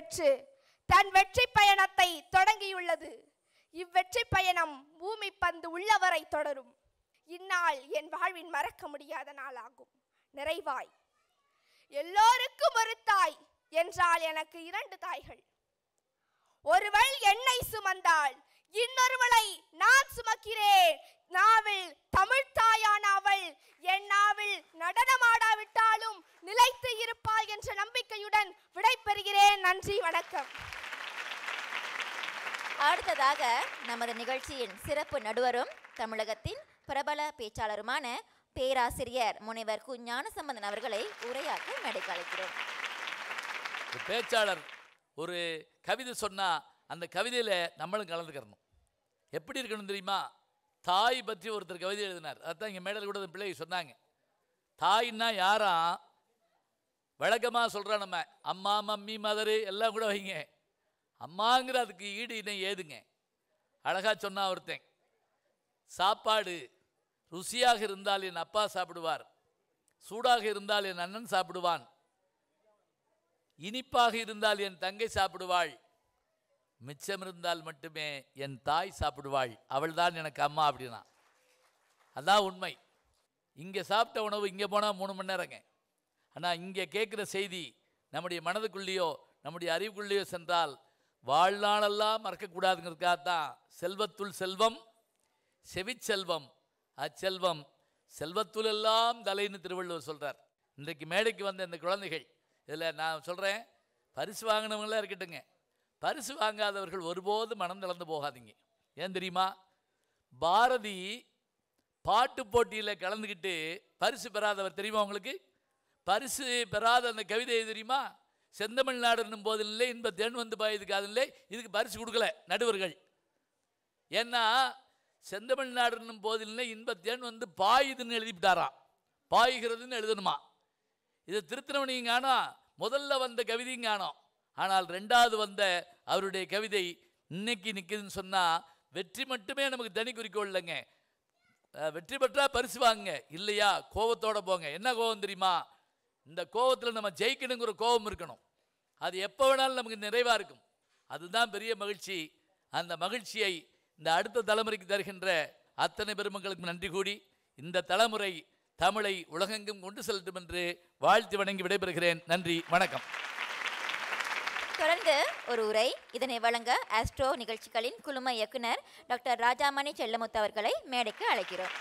பெற்று தன் வெற்றி பயணத்தை தொடங்கியுள்ளது இவ்வெற்றி பயணம் பூமி பந்து உள்ளவரை தொடரும் இந்நாள் என் வாழ்வின் மறக்க முடியாத நாளாகும் நிறைவாய் எல்லோருக்கும் ஒரு தாய் என்றால் எனக்கு இரண்டு தாய்கள் ஒருவள் என்னை சுமந்தாள் இன்னொருவளை நான் சுமக்கிறேன் நாவில் தமிழ் தாயான அவள் என் நாவில் நடனமாடாவிட்டாலும் நிலைத்து இருப்பாள் என்ற நம்பிக்கையுடன் விடைபெறுகிறேன் நன்றி வணக்கம் அடுத்ததாக நமது நிகழ்ச்சியின் சிறப்பு நடுவரும் தமிழகத்தின் பிரபல பேச்சாளருமான பேராசிரியர் முனைவர் கு ஞானசம்பந்தன் அவர்களை உரையாற்ற மேடைக்கு அழைக்கிறோம் ஒரு பேச்சாளர் ஒரு கவிதை சொன்னா அந்த கவிதையில் நம்மளும் கலந்துக்கிறணும் எப்படி இருக்கணும் தெரியுமா தாய் பற்றி ஒருத்தர் கவிதை எழுதினார் அதான் இங்கே மேடையில் கூட அந்த பிள்ளைங்க சொன்னாங்க தாய்னா யாரா வழக்கமாக சொல்கிறோம் நம்ம அம்மா மம்மி மதரு எல்லாம் கூட வைங்க அம்மாங்கிற அதுக்கு ஈடு இணை ஏதுங்க அழகா சொன்னா ஒருத்தன் சாப்பாடு ருசியாக இருந்தால் என் அப்பா சாப்பிடுவார் சூடாக இருந்தால் என் அண்ணன் சாப்பிடுவான் இனிப்பாக இருந்தால் என் தங்கை சாப்பிடுவாள் மிச்சம் இருந்தால் மட்டுமே என் தாய் சாப்பிடுவாள் அவள்தான் எனக்கு அம்மா அப்படின்னா அதான் உண்மை இங்கே சாப்பிட்ட உணவு இங்கே போனால் மூணு மணி நேரங்க ஆனால் இங்கே கேட்குற செய்தி நம்முடைய மனதுக்குள்ளேயோ நம்முடைய அறிவுக்குள்ளேயோ சென்றால் வாழ்நாளெல்லாம் மறக்கக்கூடாதுங்கிறதுக்காக தான் செல்வத்துள் செல்வம் செவிச்செல்வம் அச்செல்வம் செல்வத்துள் எல்லாம் தலைன்னு திருவள்ளுவர் சொல்கிறார் இன்றைக்கு மேடைக்கு வந்த இந்த குழந்தைகள் இதில் நான் சொல்கிறேன் பரிசு வாங்கினவங்களாம் இருக்கட்டுங்க பரிசு வாங்காதவர்கள் ஒருபோதும் மனம் திறந்து போகாதீங்க ஏன் தெரியுமா பாரதி பாட்டு போட்டியில் கலந்துக்கிட்டு பரிசு பெறாதவர் தெரியுமா உங்களுக்கு பரிசு பெறாத அந்த கவிதை எது தெரியுமா செந்தமிழ்நாடுன்னும் போதில்லை இன்ப தேன் வந்து பாயுதுக்கு அதில்லை இதுக்கு பரிசு கொடுக்கல நடுவர்கள் ஏன்னா செந்தமிழ்நாடுன்னும் போதில்லை இன்ப தேன் வந்து பாயுதுன்னு எழுதிவிட்டாராம் பாய்கிறதுன்னு எழுதணுமா இதை திருத்தினவனையும் காணோம் முதல்ல வந்த கவிதையும் காணோம் ஆனால் ரெண்டாவது வந்த அவருடைய கவிதை இன்னைக்கு நிற்குதுன்னு சொன்னால் வெற்றி மட்டுமே நமக்கு தனி குறிக்கோள் இல்லைங்க அஹ், வெற்றி பெற்றா பரிசு வாங்குங்க இல்லையா கோவத்தோட போங்க என்ன கோவம் தெரியுமா இந்த கோவத்தில் நம்ம ஜெயிக்கணுங்கிற கோபம் இருக்கணும் அது எப்போ வேணாலும் நமக்கு நிறைவாக இருக்கும் அதுதான் பெரிய மகிழ்ச்சி அந்த மகிழ்ச்சியை இந்த அடுத்த தலைமுறைக்கு தருகின்ற அத்தனை பெருமக்களுக்கு நன்றி கூடி இந்த தலைமுறை தமிழை உலகெங்கும் கொண்டு செல்லட்டும் என்று வாழ்த்து வணங்கி விடைபெறுகிறேன் நன்றி வணக்கம் தொடர்ந்து ஒரு உரை இதனை வழங்க ஆஸ்ட்ரோ நிகழ்ச்சிகளின் குழும இயக்குனர் டாக்டர் ராஜாமணி செல்லமுத்து அவர்களை மேடைக்கு அழைக்கிறோம்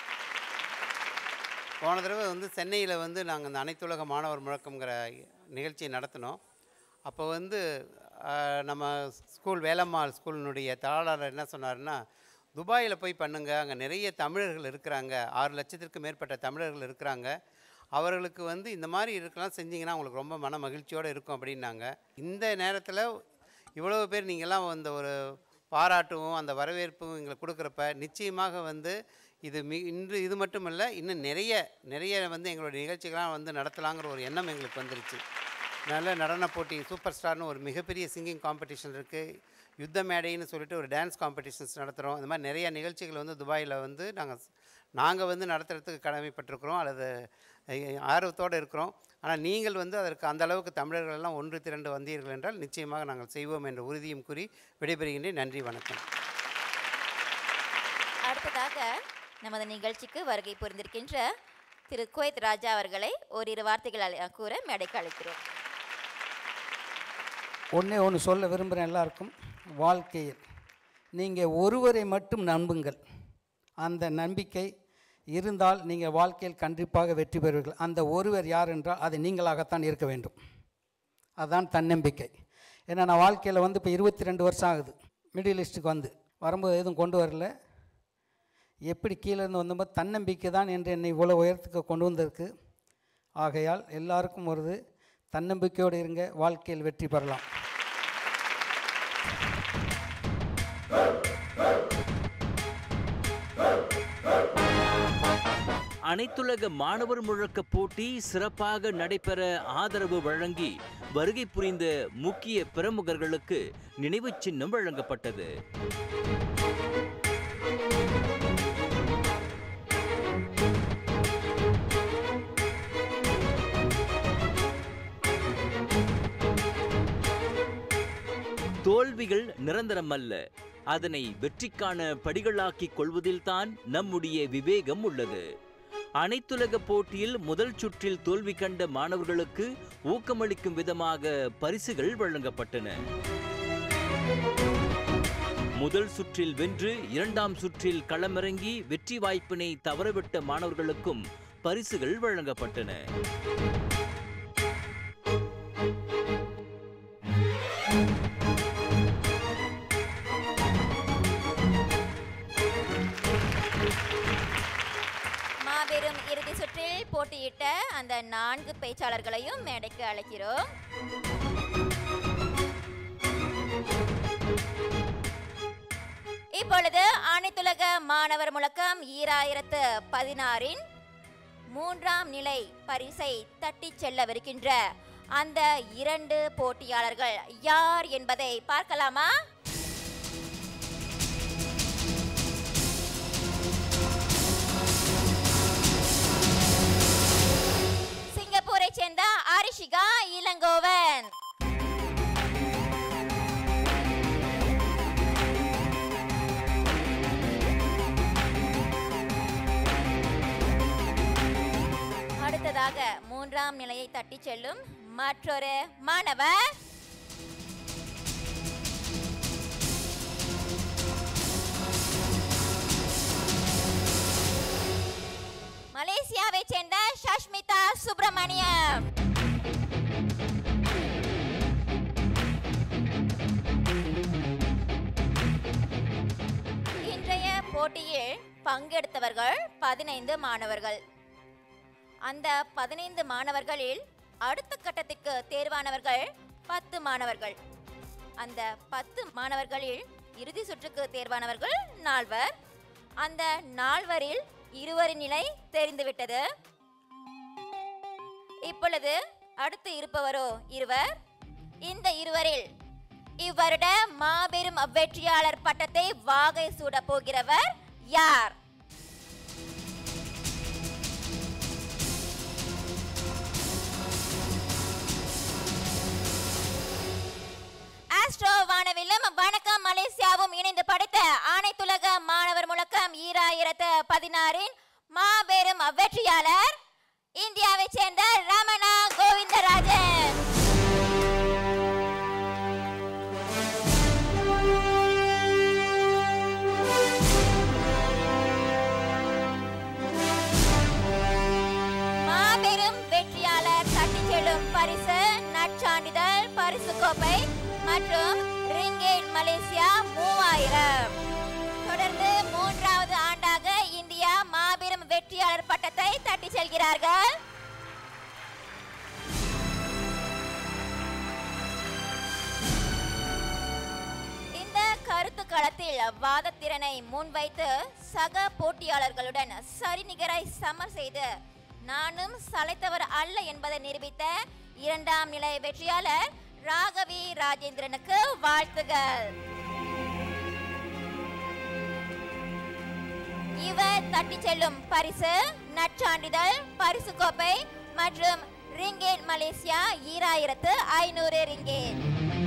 போன தடவை வந்து சென்னையில் வந்து நாங்கள் இந்த அனைத்துலக மாணவர் முழக்கம்ங்கிற நிகழ்ச்சியை நடத்தினோம் அப்போ வந்து ஆஹ், நம்ம ஸ்கூல் வேலம்மாள் ஸ்கூலினுடைய தாளாளர் என்ன சொன்னாருன்னா துபாயில் போய் பண்ணுங்க அங்கே நிறைய தமிழர்கள் இருக்கிறாங்க ஆறு லட்சத்திற்கு மேற்பட்ட தமிழர்கள் இருக்கிறாங்க அவர்களுக்கு வந்து இந்த மாதிரி இருக்கலாம் செஞ்சீங்கன்னா அவங்களுக்கு ரொம்ப மன மகிழ்ச்சியோடு இருக்கும் அப்படின்னாங்க இந்த நேரத்தில் இவ்வளவு பேர் நீங்கள்லாம் அந்த ஒரு பாராட்டும் அந்த வரவேற்பும் எங்களுக்கு கொடுக்குறப்ப நிச்சயமாக வந்து இது மி இன்று இது மட்டும் இல்லை இன்னும் நிறைய நிறைய வந்து எங்களுடைய நிகழ்ச்சிகள்லாம் வந்து நடத்தலாங்கிற ஒரு எண்ணம் எங்களுக்கு வந்துருச்சு நல்ல நடன போட்டி சூப்பர் ஸ்டார்னு ஒரு மிகப்பெரிய சிங்கிங் காம்படிஷன் இருக்குது யுத்த மேடைன்னு சொல்லிட்டு ஒரு டான்ஸ் காம்படிஷன்ஸ் நடத்துகிறோம் இந்த மாதிரி நிறைய நிகழ்ச்சிகள் வந்து துபாயில் வந்து நாங்கள் நாங்கள் வந்து நடத்துறதுக்கு கடமைப்பட்டிருக்கிறோம் அல்லது அஹ், ஆர்வத்தோடு இருக்கிறோம் ஆனால் நீங்கள் வந்து அதற்கு அந்த அளவுக்கு தமிழர்கள் எல்லாம் ஒன்று திரண்டு வந்தீர்கள் என்றால் நிச்சயமாக நாங்கள் செய்வோம் என்ற உறுதியும் கூறி விடைபெறுகின்றேன் நன்றி வணக்கம் அடுத்ததாக நமது நிகழ்ச்சிக்கு வருகை புரிந்திருக்கின்ற திரு குவைத் ராஜா அவர்களை ஓரிரு வார்த்தைகள் அழை- கூற மேடைக்கு அழைக்கிறோம் ஒன்றே ஒன்று சொல்ல விரும்புகிறேன் எல்லாருக்கும் வாழ்க்கையில் நீங்கள் ஒருவரை மட்டும் நம்புங்கள் அந்த நம்பிக்கை இருந்தால் நீங்கள் வாழ்க்கையில் கண்டிப்பாக வெற்றி பெறுவீர்கள் அந்த ஒருவர் யார் என்றால் அது நீங்களாகத்தான் இருக்க வேண்டும் அதுதான் தன்னம்பிக்கை ஏன்னா நான் வாழ்க்கையில் வந்து இப்போ இருபத்தி ரெண்டு வருஷம் ஆகுது மிடில் ஈஸ்ட்டுக்கு வந்து வரும்போது எதுவும் கொண்டு வரல எப்படி கீழே இருந்து வந்தபோது தன்னம்பிக்கை தான் என்று என்னை இவ்வளோ உயரத்துக்கு கொண்டு வந்திருக்கு ஆகையால் எல்லாருக்கும் ஒரு இது, தன்னம்பிக்கையோடு இருங்க வாழ்க்கையில் வெற்றி பெறலாம் அனைத்துலக மாணவர் முழக்க போட்டி சிறப்பாக நடைபெற ஆதரவு வழங்கி வருகை புரிந்த முக்கிய பிரமுகர்களுக்கு நினைவுச் சின்னம் வழங்கப்பட்டது தோல்விகள் நிரந்தரமல்ல அதனை வெற்றிக்கான படிகளாக்கிக் கொள்வதில்தான் நம்முடைய விவேகம் உள்ளது அனைத்துலக போட்டியில் முதல் சுற்றில் தோல்வி கண்ட மாணவர்களுக்கு ஊக்கமளிக்கும் விதமாக பரிசுகள் வழங்கப்பட்டன முதல் சுற்றில் வென்று இரண்டாம் சுற்றில் களமிறங்கி வெற்றி வாய்ப்பினை தவறவிட்ட மாணவர்களுக்கும் பரிசுகள் வழங்கப்பட்டன மாபெரும் இறுதி சுற்றில் போட்டியிட்ட அந்த நான்கு பேச்சாளர்களையும் மேடைக்கு அழைக்கிறோம் இப்பொழுது அனைத்துலக மாணவர் முழக்கம் ஈராயிரத்து பதினாறின் மூன்றாம் நிலை பரிசை தட்டிச் செல்லவிருக்கின்ற அந்த இரண்டு போட்டியாளர்கள் யார் என்பதை பார்க்கலாமா சிங்கப்பூரை சேர்ந்த ஆரிஷிகா இளங்கோவன் அடுத்ததாக மூன்றாம் நிலையை தட்டிச் செல்லும் மற்றொரு மாணவர் மலேசியாவை சேர்ந்த ஷஷ்மிதா சுப்பிரமணியம் இன்றைய போட்டியில் பங்கெடுத்தவர்கள் பதினைந்து மாணவர்கள் அந்த பதினைந்து மாணவர்களில் அடுத்த கட்டத்திற்கு தேர்வானவர்கள் பத்து மாணவர்கள் அந்த பத்து மாணவர்களில் இறுதி சுற்றுக்கு தேர்வானவர்கள் நால்வர் அந்த நால்வரில் இருவரின் நிலை தெரிந்துவிட்டது இப்பொழுது அடுத்து இருப்பவரோ இருவர் இந்த இருவரில் இவ்வருட மாபெரும் வெற்றியாளர் பட்டத்தை வாகை சூட போகிறவர் யார் ஆஸ்ட்ரோ வானவிலும் வணக்கம் மலேசியாவும் இணைந்து படைத்த அனைத்துலக மாணவர் முழக்கம் ஈராயிரத்து பதினாறின் மாபெரும் வெற்றியாளர் இந்தியாவைச் சேர்ந்த ரமணா கோவிந்தராஜன் மாபெரும் வெற்றியாளர் தட்டிச் செல்லும் பரிசு நற்சான்றிதழ் பரிசு கோப்பை மற்றும் ரிங்கேட் மலேசியா மூவாயிரம் தொடர்ந்து மூன்றாவது ஆண்டாக இந்தியா மாபெரும் வெற்றியாளர் பட்டத்தை தட்டி செல்கிறார்கள் இந்த கருத்து களத்தில் வாதத்திறனை முன்வைத்து சக போட்டியாளர்களுடன் சரிநிகராய் சமர் செய்து நானும் சளைத்தவர் அல்ல என்பதை நிரூபித்த இரண்டாம் நிலை வெற்றியாளர் ராகவி ராஜேந்திரனுக்கு வாழ்த்துகள் இவர் தட்டி செல்லும் பரிசு நற்சான்றிதழ் பரிசு கோப்பை மற்றும் ரிங்கேட் மலேசியா ஈராயிரத்து ஐநூறு ரிங்கேட்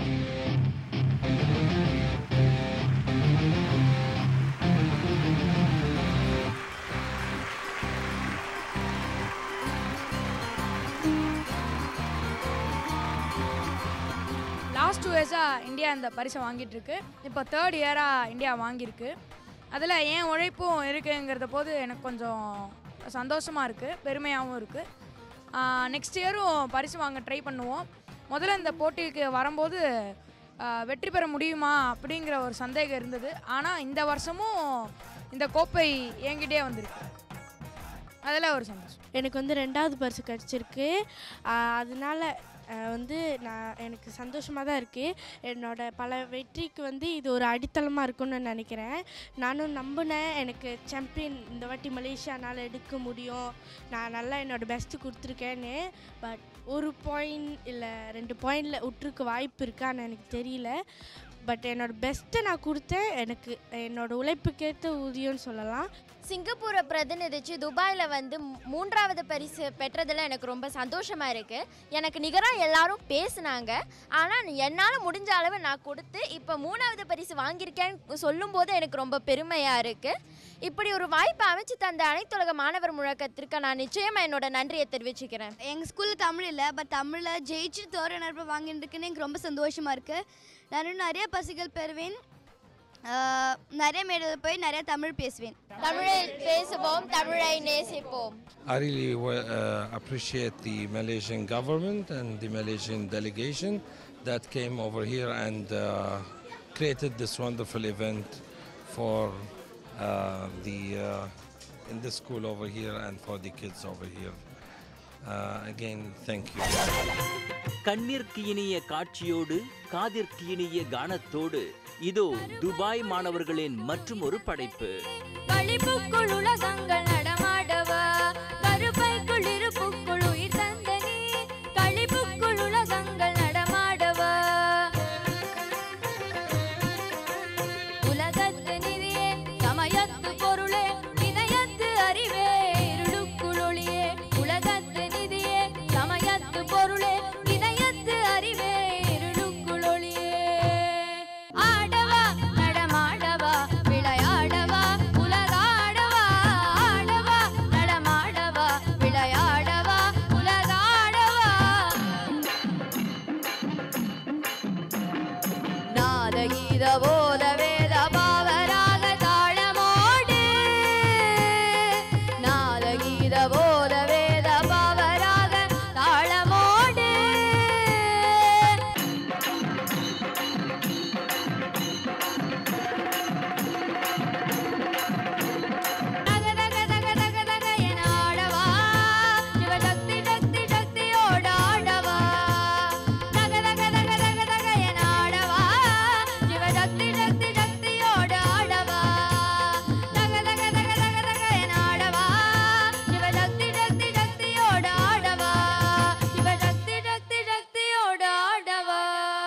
லாஸ்ட் டூ இயர்ஸாக இந்தியா இந்த பரிசை வாங்கிட்டு இருக்கு இப்போ தேர்ட் இயராக இந்தியா வாங்கியிருக்கு அதில் ஏன் உழைப்பும் இருக்குங்கிறத போது எனக்கு கொஞ்சம் சந்தோஷமாக இருக்குது பெருமையாகவும் இருக்குது நெக்ஸ்ட் இயரும் பரிசு வாங்க ட்ரை பண்ணுவோம் முதல்ல இந்த போட்டிக்கு வரும்போது ஆ, வெற்றி பெற முடியுமா அப்படிங்கிற ஒரு சந்தேகம் இருந்தது ஆனால் இந்த வருஷமும் இந்த கோப்பை என்கிட்டே வந்திருக்கு அதில் ஒரு சந்தோஷம் எனக்கு வந்து ரெண்டாவது பரிசு கிடச்சிருக்கு அதனால அஹ், வந்து நான் எனக்கு சந்தோஷமாக தான் இருக்குது என்னோட பல வெற்றிக்கு வந்து இது ஒரு அடித்தளமாக இருக்கும்னு நான் நினைக்கிறேன் நானும் நம்பினேன் எனக்கு சாம்பியன் இந்த வாட்டி மலேசியானால் எடுக்க முடியும் நான் நல்லா என்னோட பெஸ்ட்டு கொடுத்துருக்கேன்னு பட் ஒரு பாயிண்ட் இல்லை ரெண்டு பாயிண்டில் விட்டுருக்க வாய்ப்பு இருக்கான்னு எனக்கு தெரியல பட் என்னோட பெஸ்ட்டை நான் கொடுத்தேன் எனக்கு என்னோட உழைப்புக்கேற்ற ஊதியம்னு சொல்லலாம் சிங்கப்பூரை பிரதிநிதிச்சு துபாயில் வந்து மூ- மூன்றாவது பரிசு பெற்றதில் எனக்கு ரொம்ப சந்தோஷமா இருக்கு எனக்கு நிகராக எல்லாரும் பேசுனாங்க ஆனால் என்னால் முடிஞ்ச அளவு நான் கொடுத்து இப்போ மூணாவது பரிசு வாங்கியிருக்கேன்னு சொல்லும்போது எனக்கு ரொம்ப பெருமையாக இருக்கு இப்படி ஒரு வாய்ப்பை அமைச்சு தந்த அனைத்துலக மாணவர் முழக்கத்திற்கு நான் நிச்சயமாக என்னோட நன்றியை தெரிவிச்சுக்கிறேன் எங்கள் ஸ்கூலில் தமிழ் இல்லை பட் தமிழில் ஜெயிச்சு தோற நட்பு வாங்கிட்டுருக்குன்னு எனக்கு ரொம்ப சந்தோஷமாக இருக்குது நான் இன்னும் நிறைய பசுகள் பெறுவேன் ஆஹ், நிறைய மேடையில் போய் நிறைய தமிழ் பேசுவேன் தமிழை பேசுவோம் தமிழை நேசிப்போம் I really wa- uh, appreciate the Malaysian government and the Malaysian delegation that came over here and uh, created this wonderful event for uh, the uh, in the school over here and for the kids over here. Uh, again, thank you. கண்ணிற்கு இனிய காட்சியோடு காதிற்கு இனிய கானத்தோடு இதோ துபாய் மாணவர்களின் மற்றும் ஒரு படைப்பு களிப்புக்குள் உலகங்கள் நடமாடவா கருப்பைக்குள் இருப்புக்குள் உயிர் தந்த நீ களிப்புக்குள் உலகங்கள் நடமாடவா உலகத்து நிதியே சமயத்து பொருளே இணையத்து அறிவே இருளுக்குள் ஒளியே உலகத்து நிதியே சமயத்து பொருளே இணையத்து அறிவே இருளுக்குள் ஒளியே ஆடவா நடமாடவா விளையாடவா உலகாடவா ஆடவா நடமாடவா விளையாடவா உலகாடவா நாதகீத போத வேத பாவராக தாளமோடு நாதகீத போத வேத பாவராக தாளமோடு தக தக தக தக தக என ஆடவா சிவ சக்தி சக்தி சக்தியோட ஆடவா தக தக தக தக தக என ஆடவா சிவ சக்தி சக்தி சக்தியோட ஆடவா தக தக தக தக தக என ஆடவா சிவ சக்தி சக்தி சக்தியோட ஆடவா சிவ சக்தி சக்தி சக்தியோட ஆடவா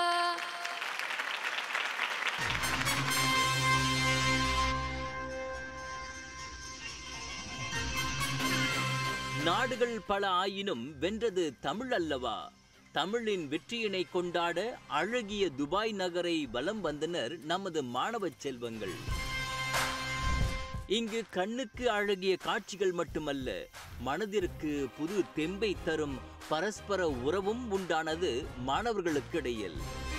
நாடுகள் பல ஆயினும் வென்றது தமிழ் அல்லவா தமிழின் வெற்றியினை கொண்டாட அழகிய துபாய் நகரை வலம் வந்தனர் நமது மாணவ செல்வங்கள் இங்கு கண்ணுக்கு அழகிய காட்சிகள் மட்டுமல்ல மனதிற்கு புது தெம்பை தரும் பரஸ்பர உறவும் உண்டானது மாணவர்களுக்கிடையில்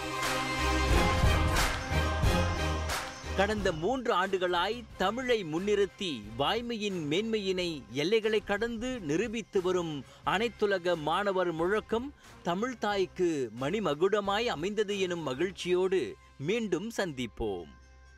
கடந்த மூன்று ஆண்டுகளாய் தமிழை முன்னிறுத்தி வாய்மையின் மேன்மையினை எல்லைகளை கடந்து நிரூபித்து வரும் அனைத்துலக மாணவர் முழக்கம் தமிழ் தாய்க்கு மணிமகுடமாய் அமைந்தது எனும் மகிழ்ச்சியோடு மீண்டும் சந்திப்போம்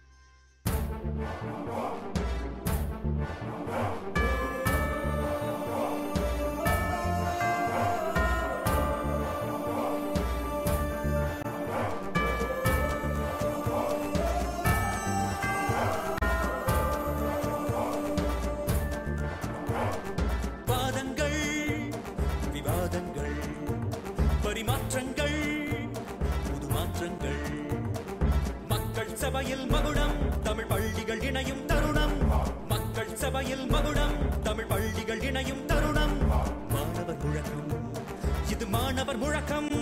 வாதங்கள் விவாதங்கள் பரிமாற்றங்கள் புது மாற்றங்கள் மக்கள் சபையில் மகுடம் தமிழ் பள்ளிகள் இணையும் தருணம் மக்கள் சபையில் மகுடம் தமிழ் பள்ளிகள் இணையும் தருணம் மாணவர் முழக்கம் இது மாணவர் முழக்கம்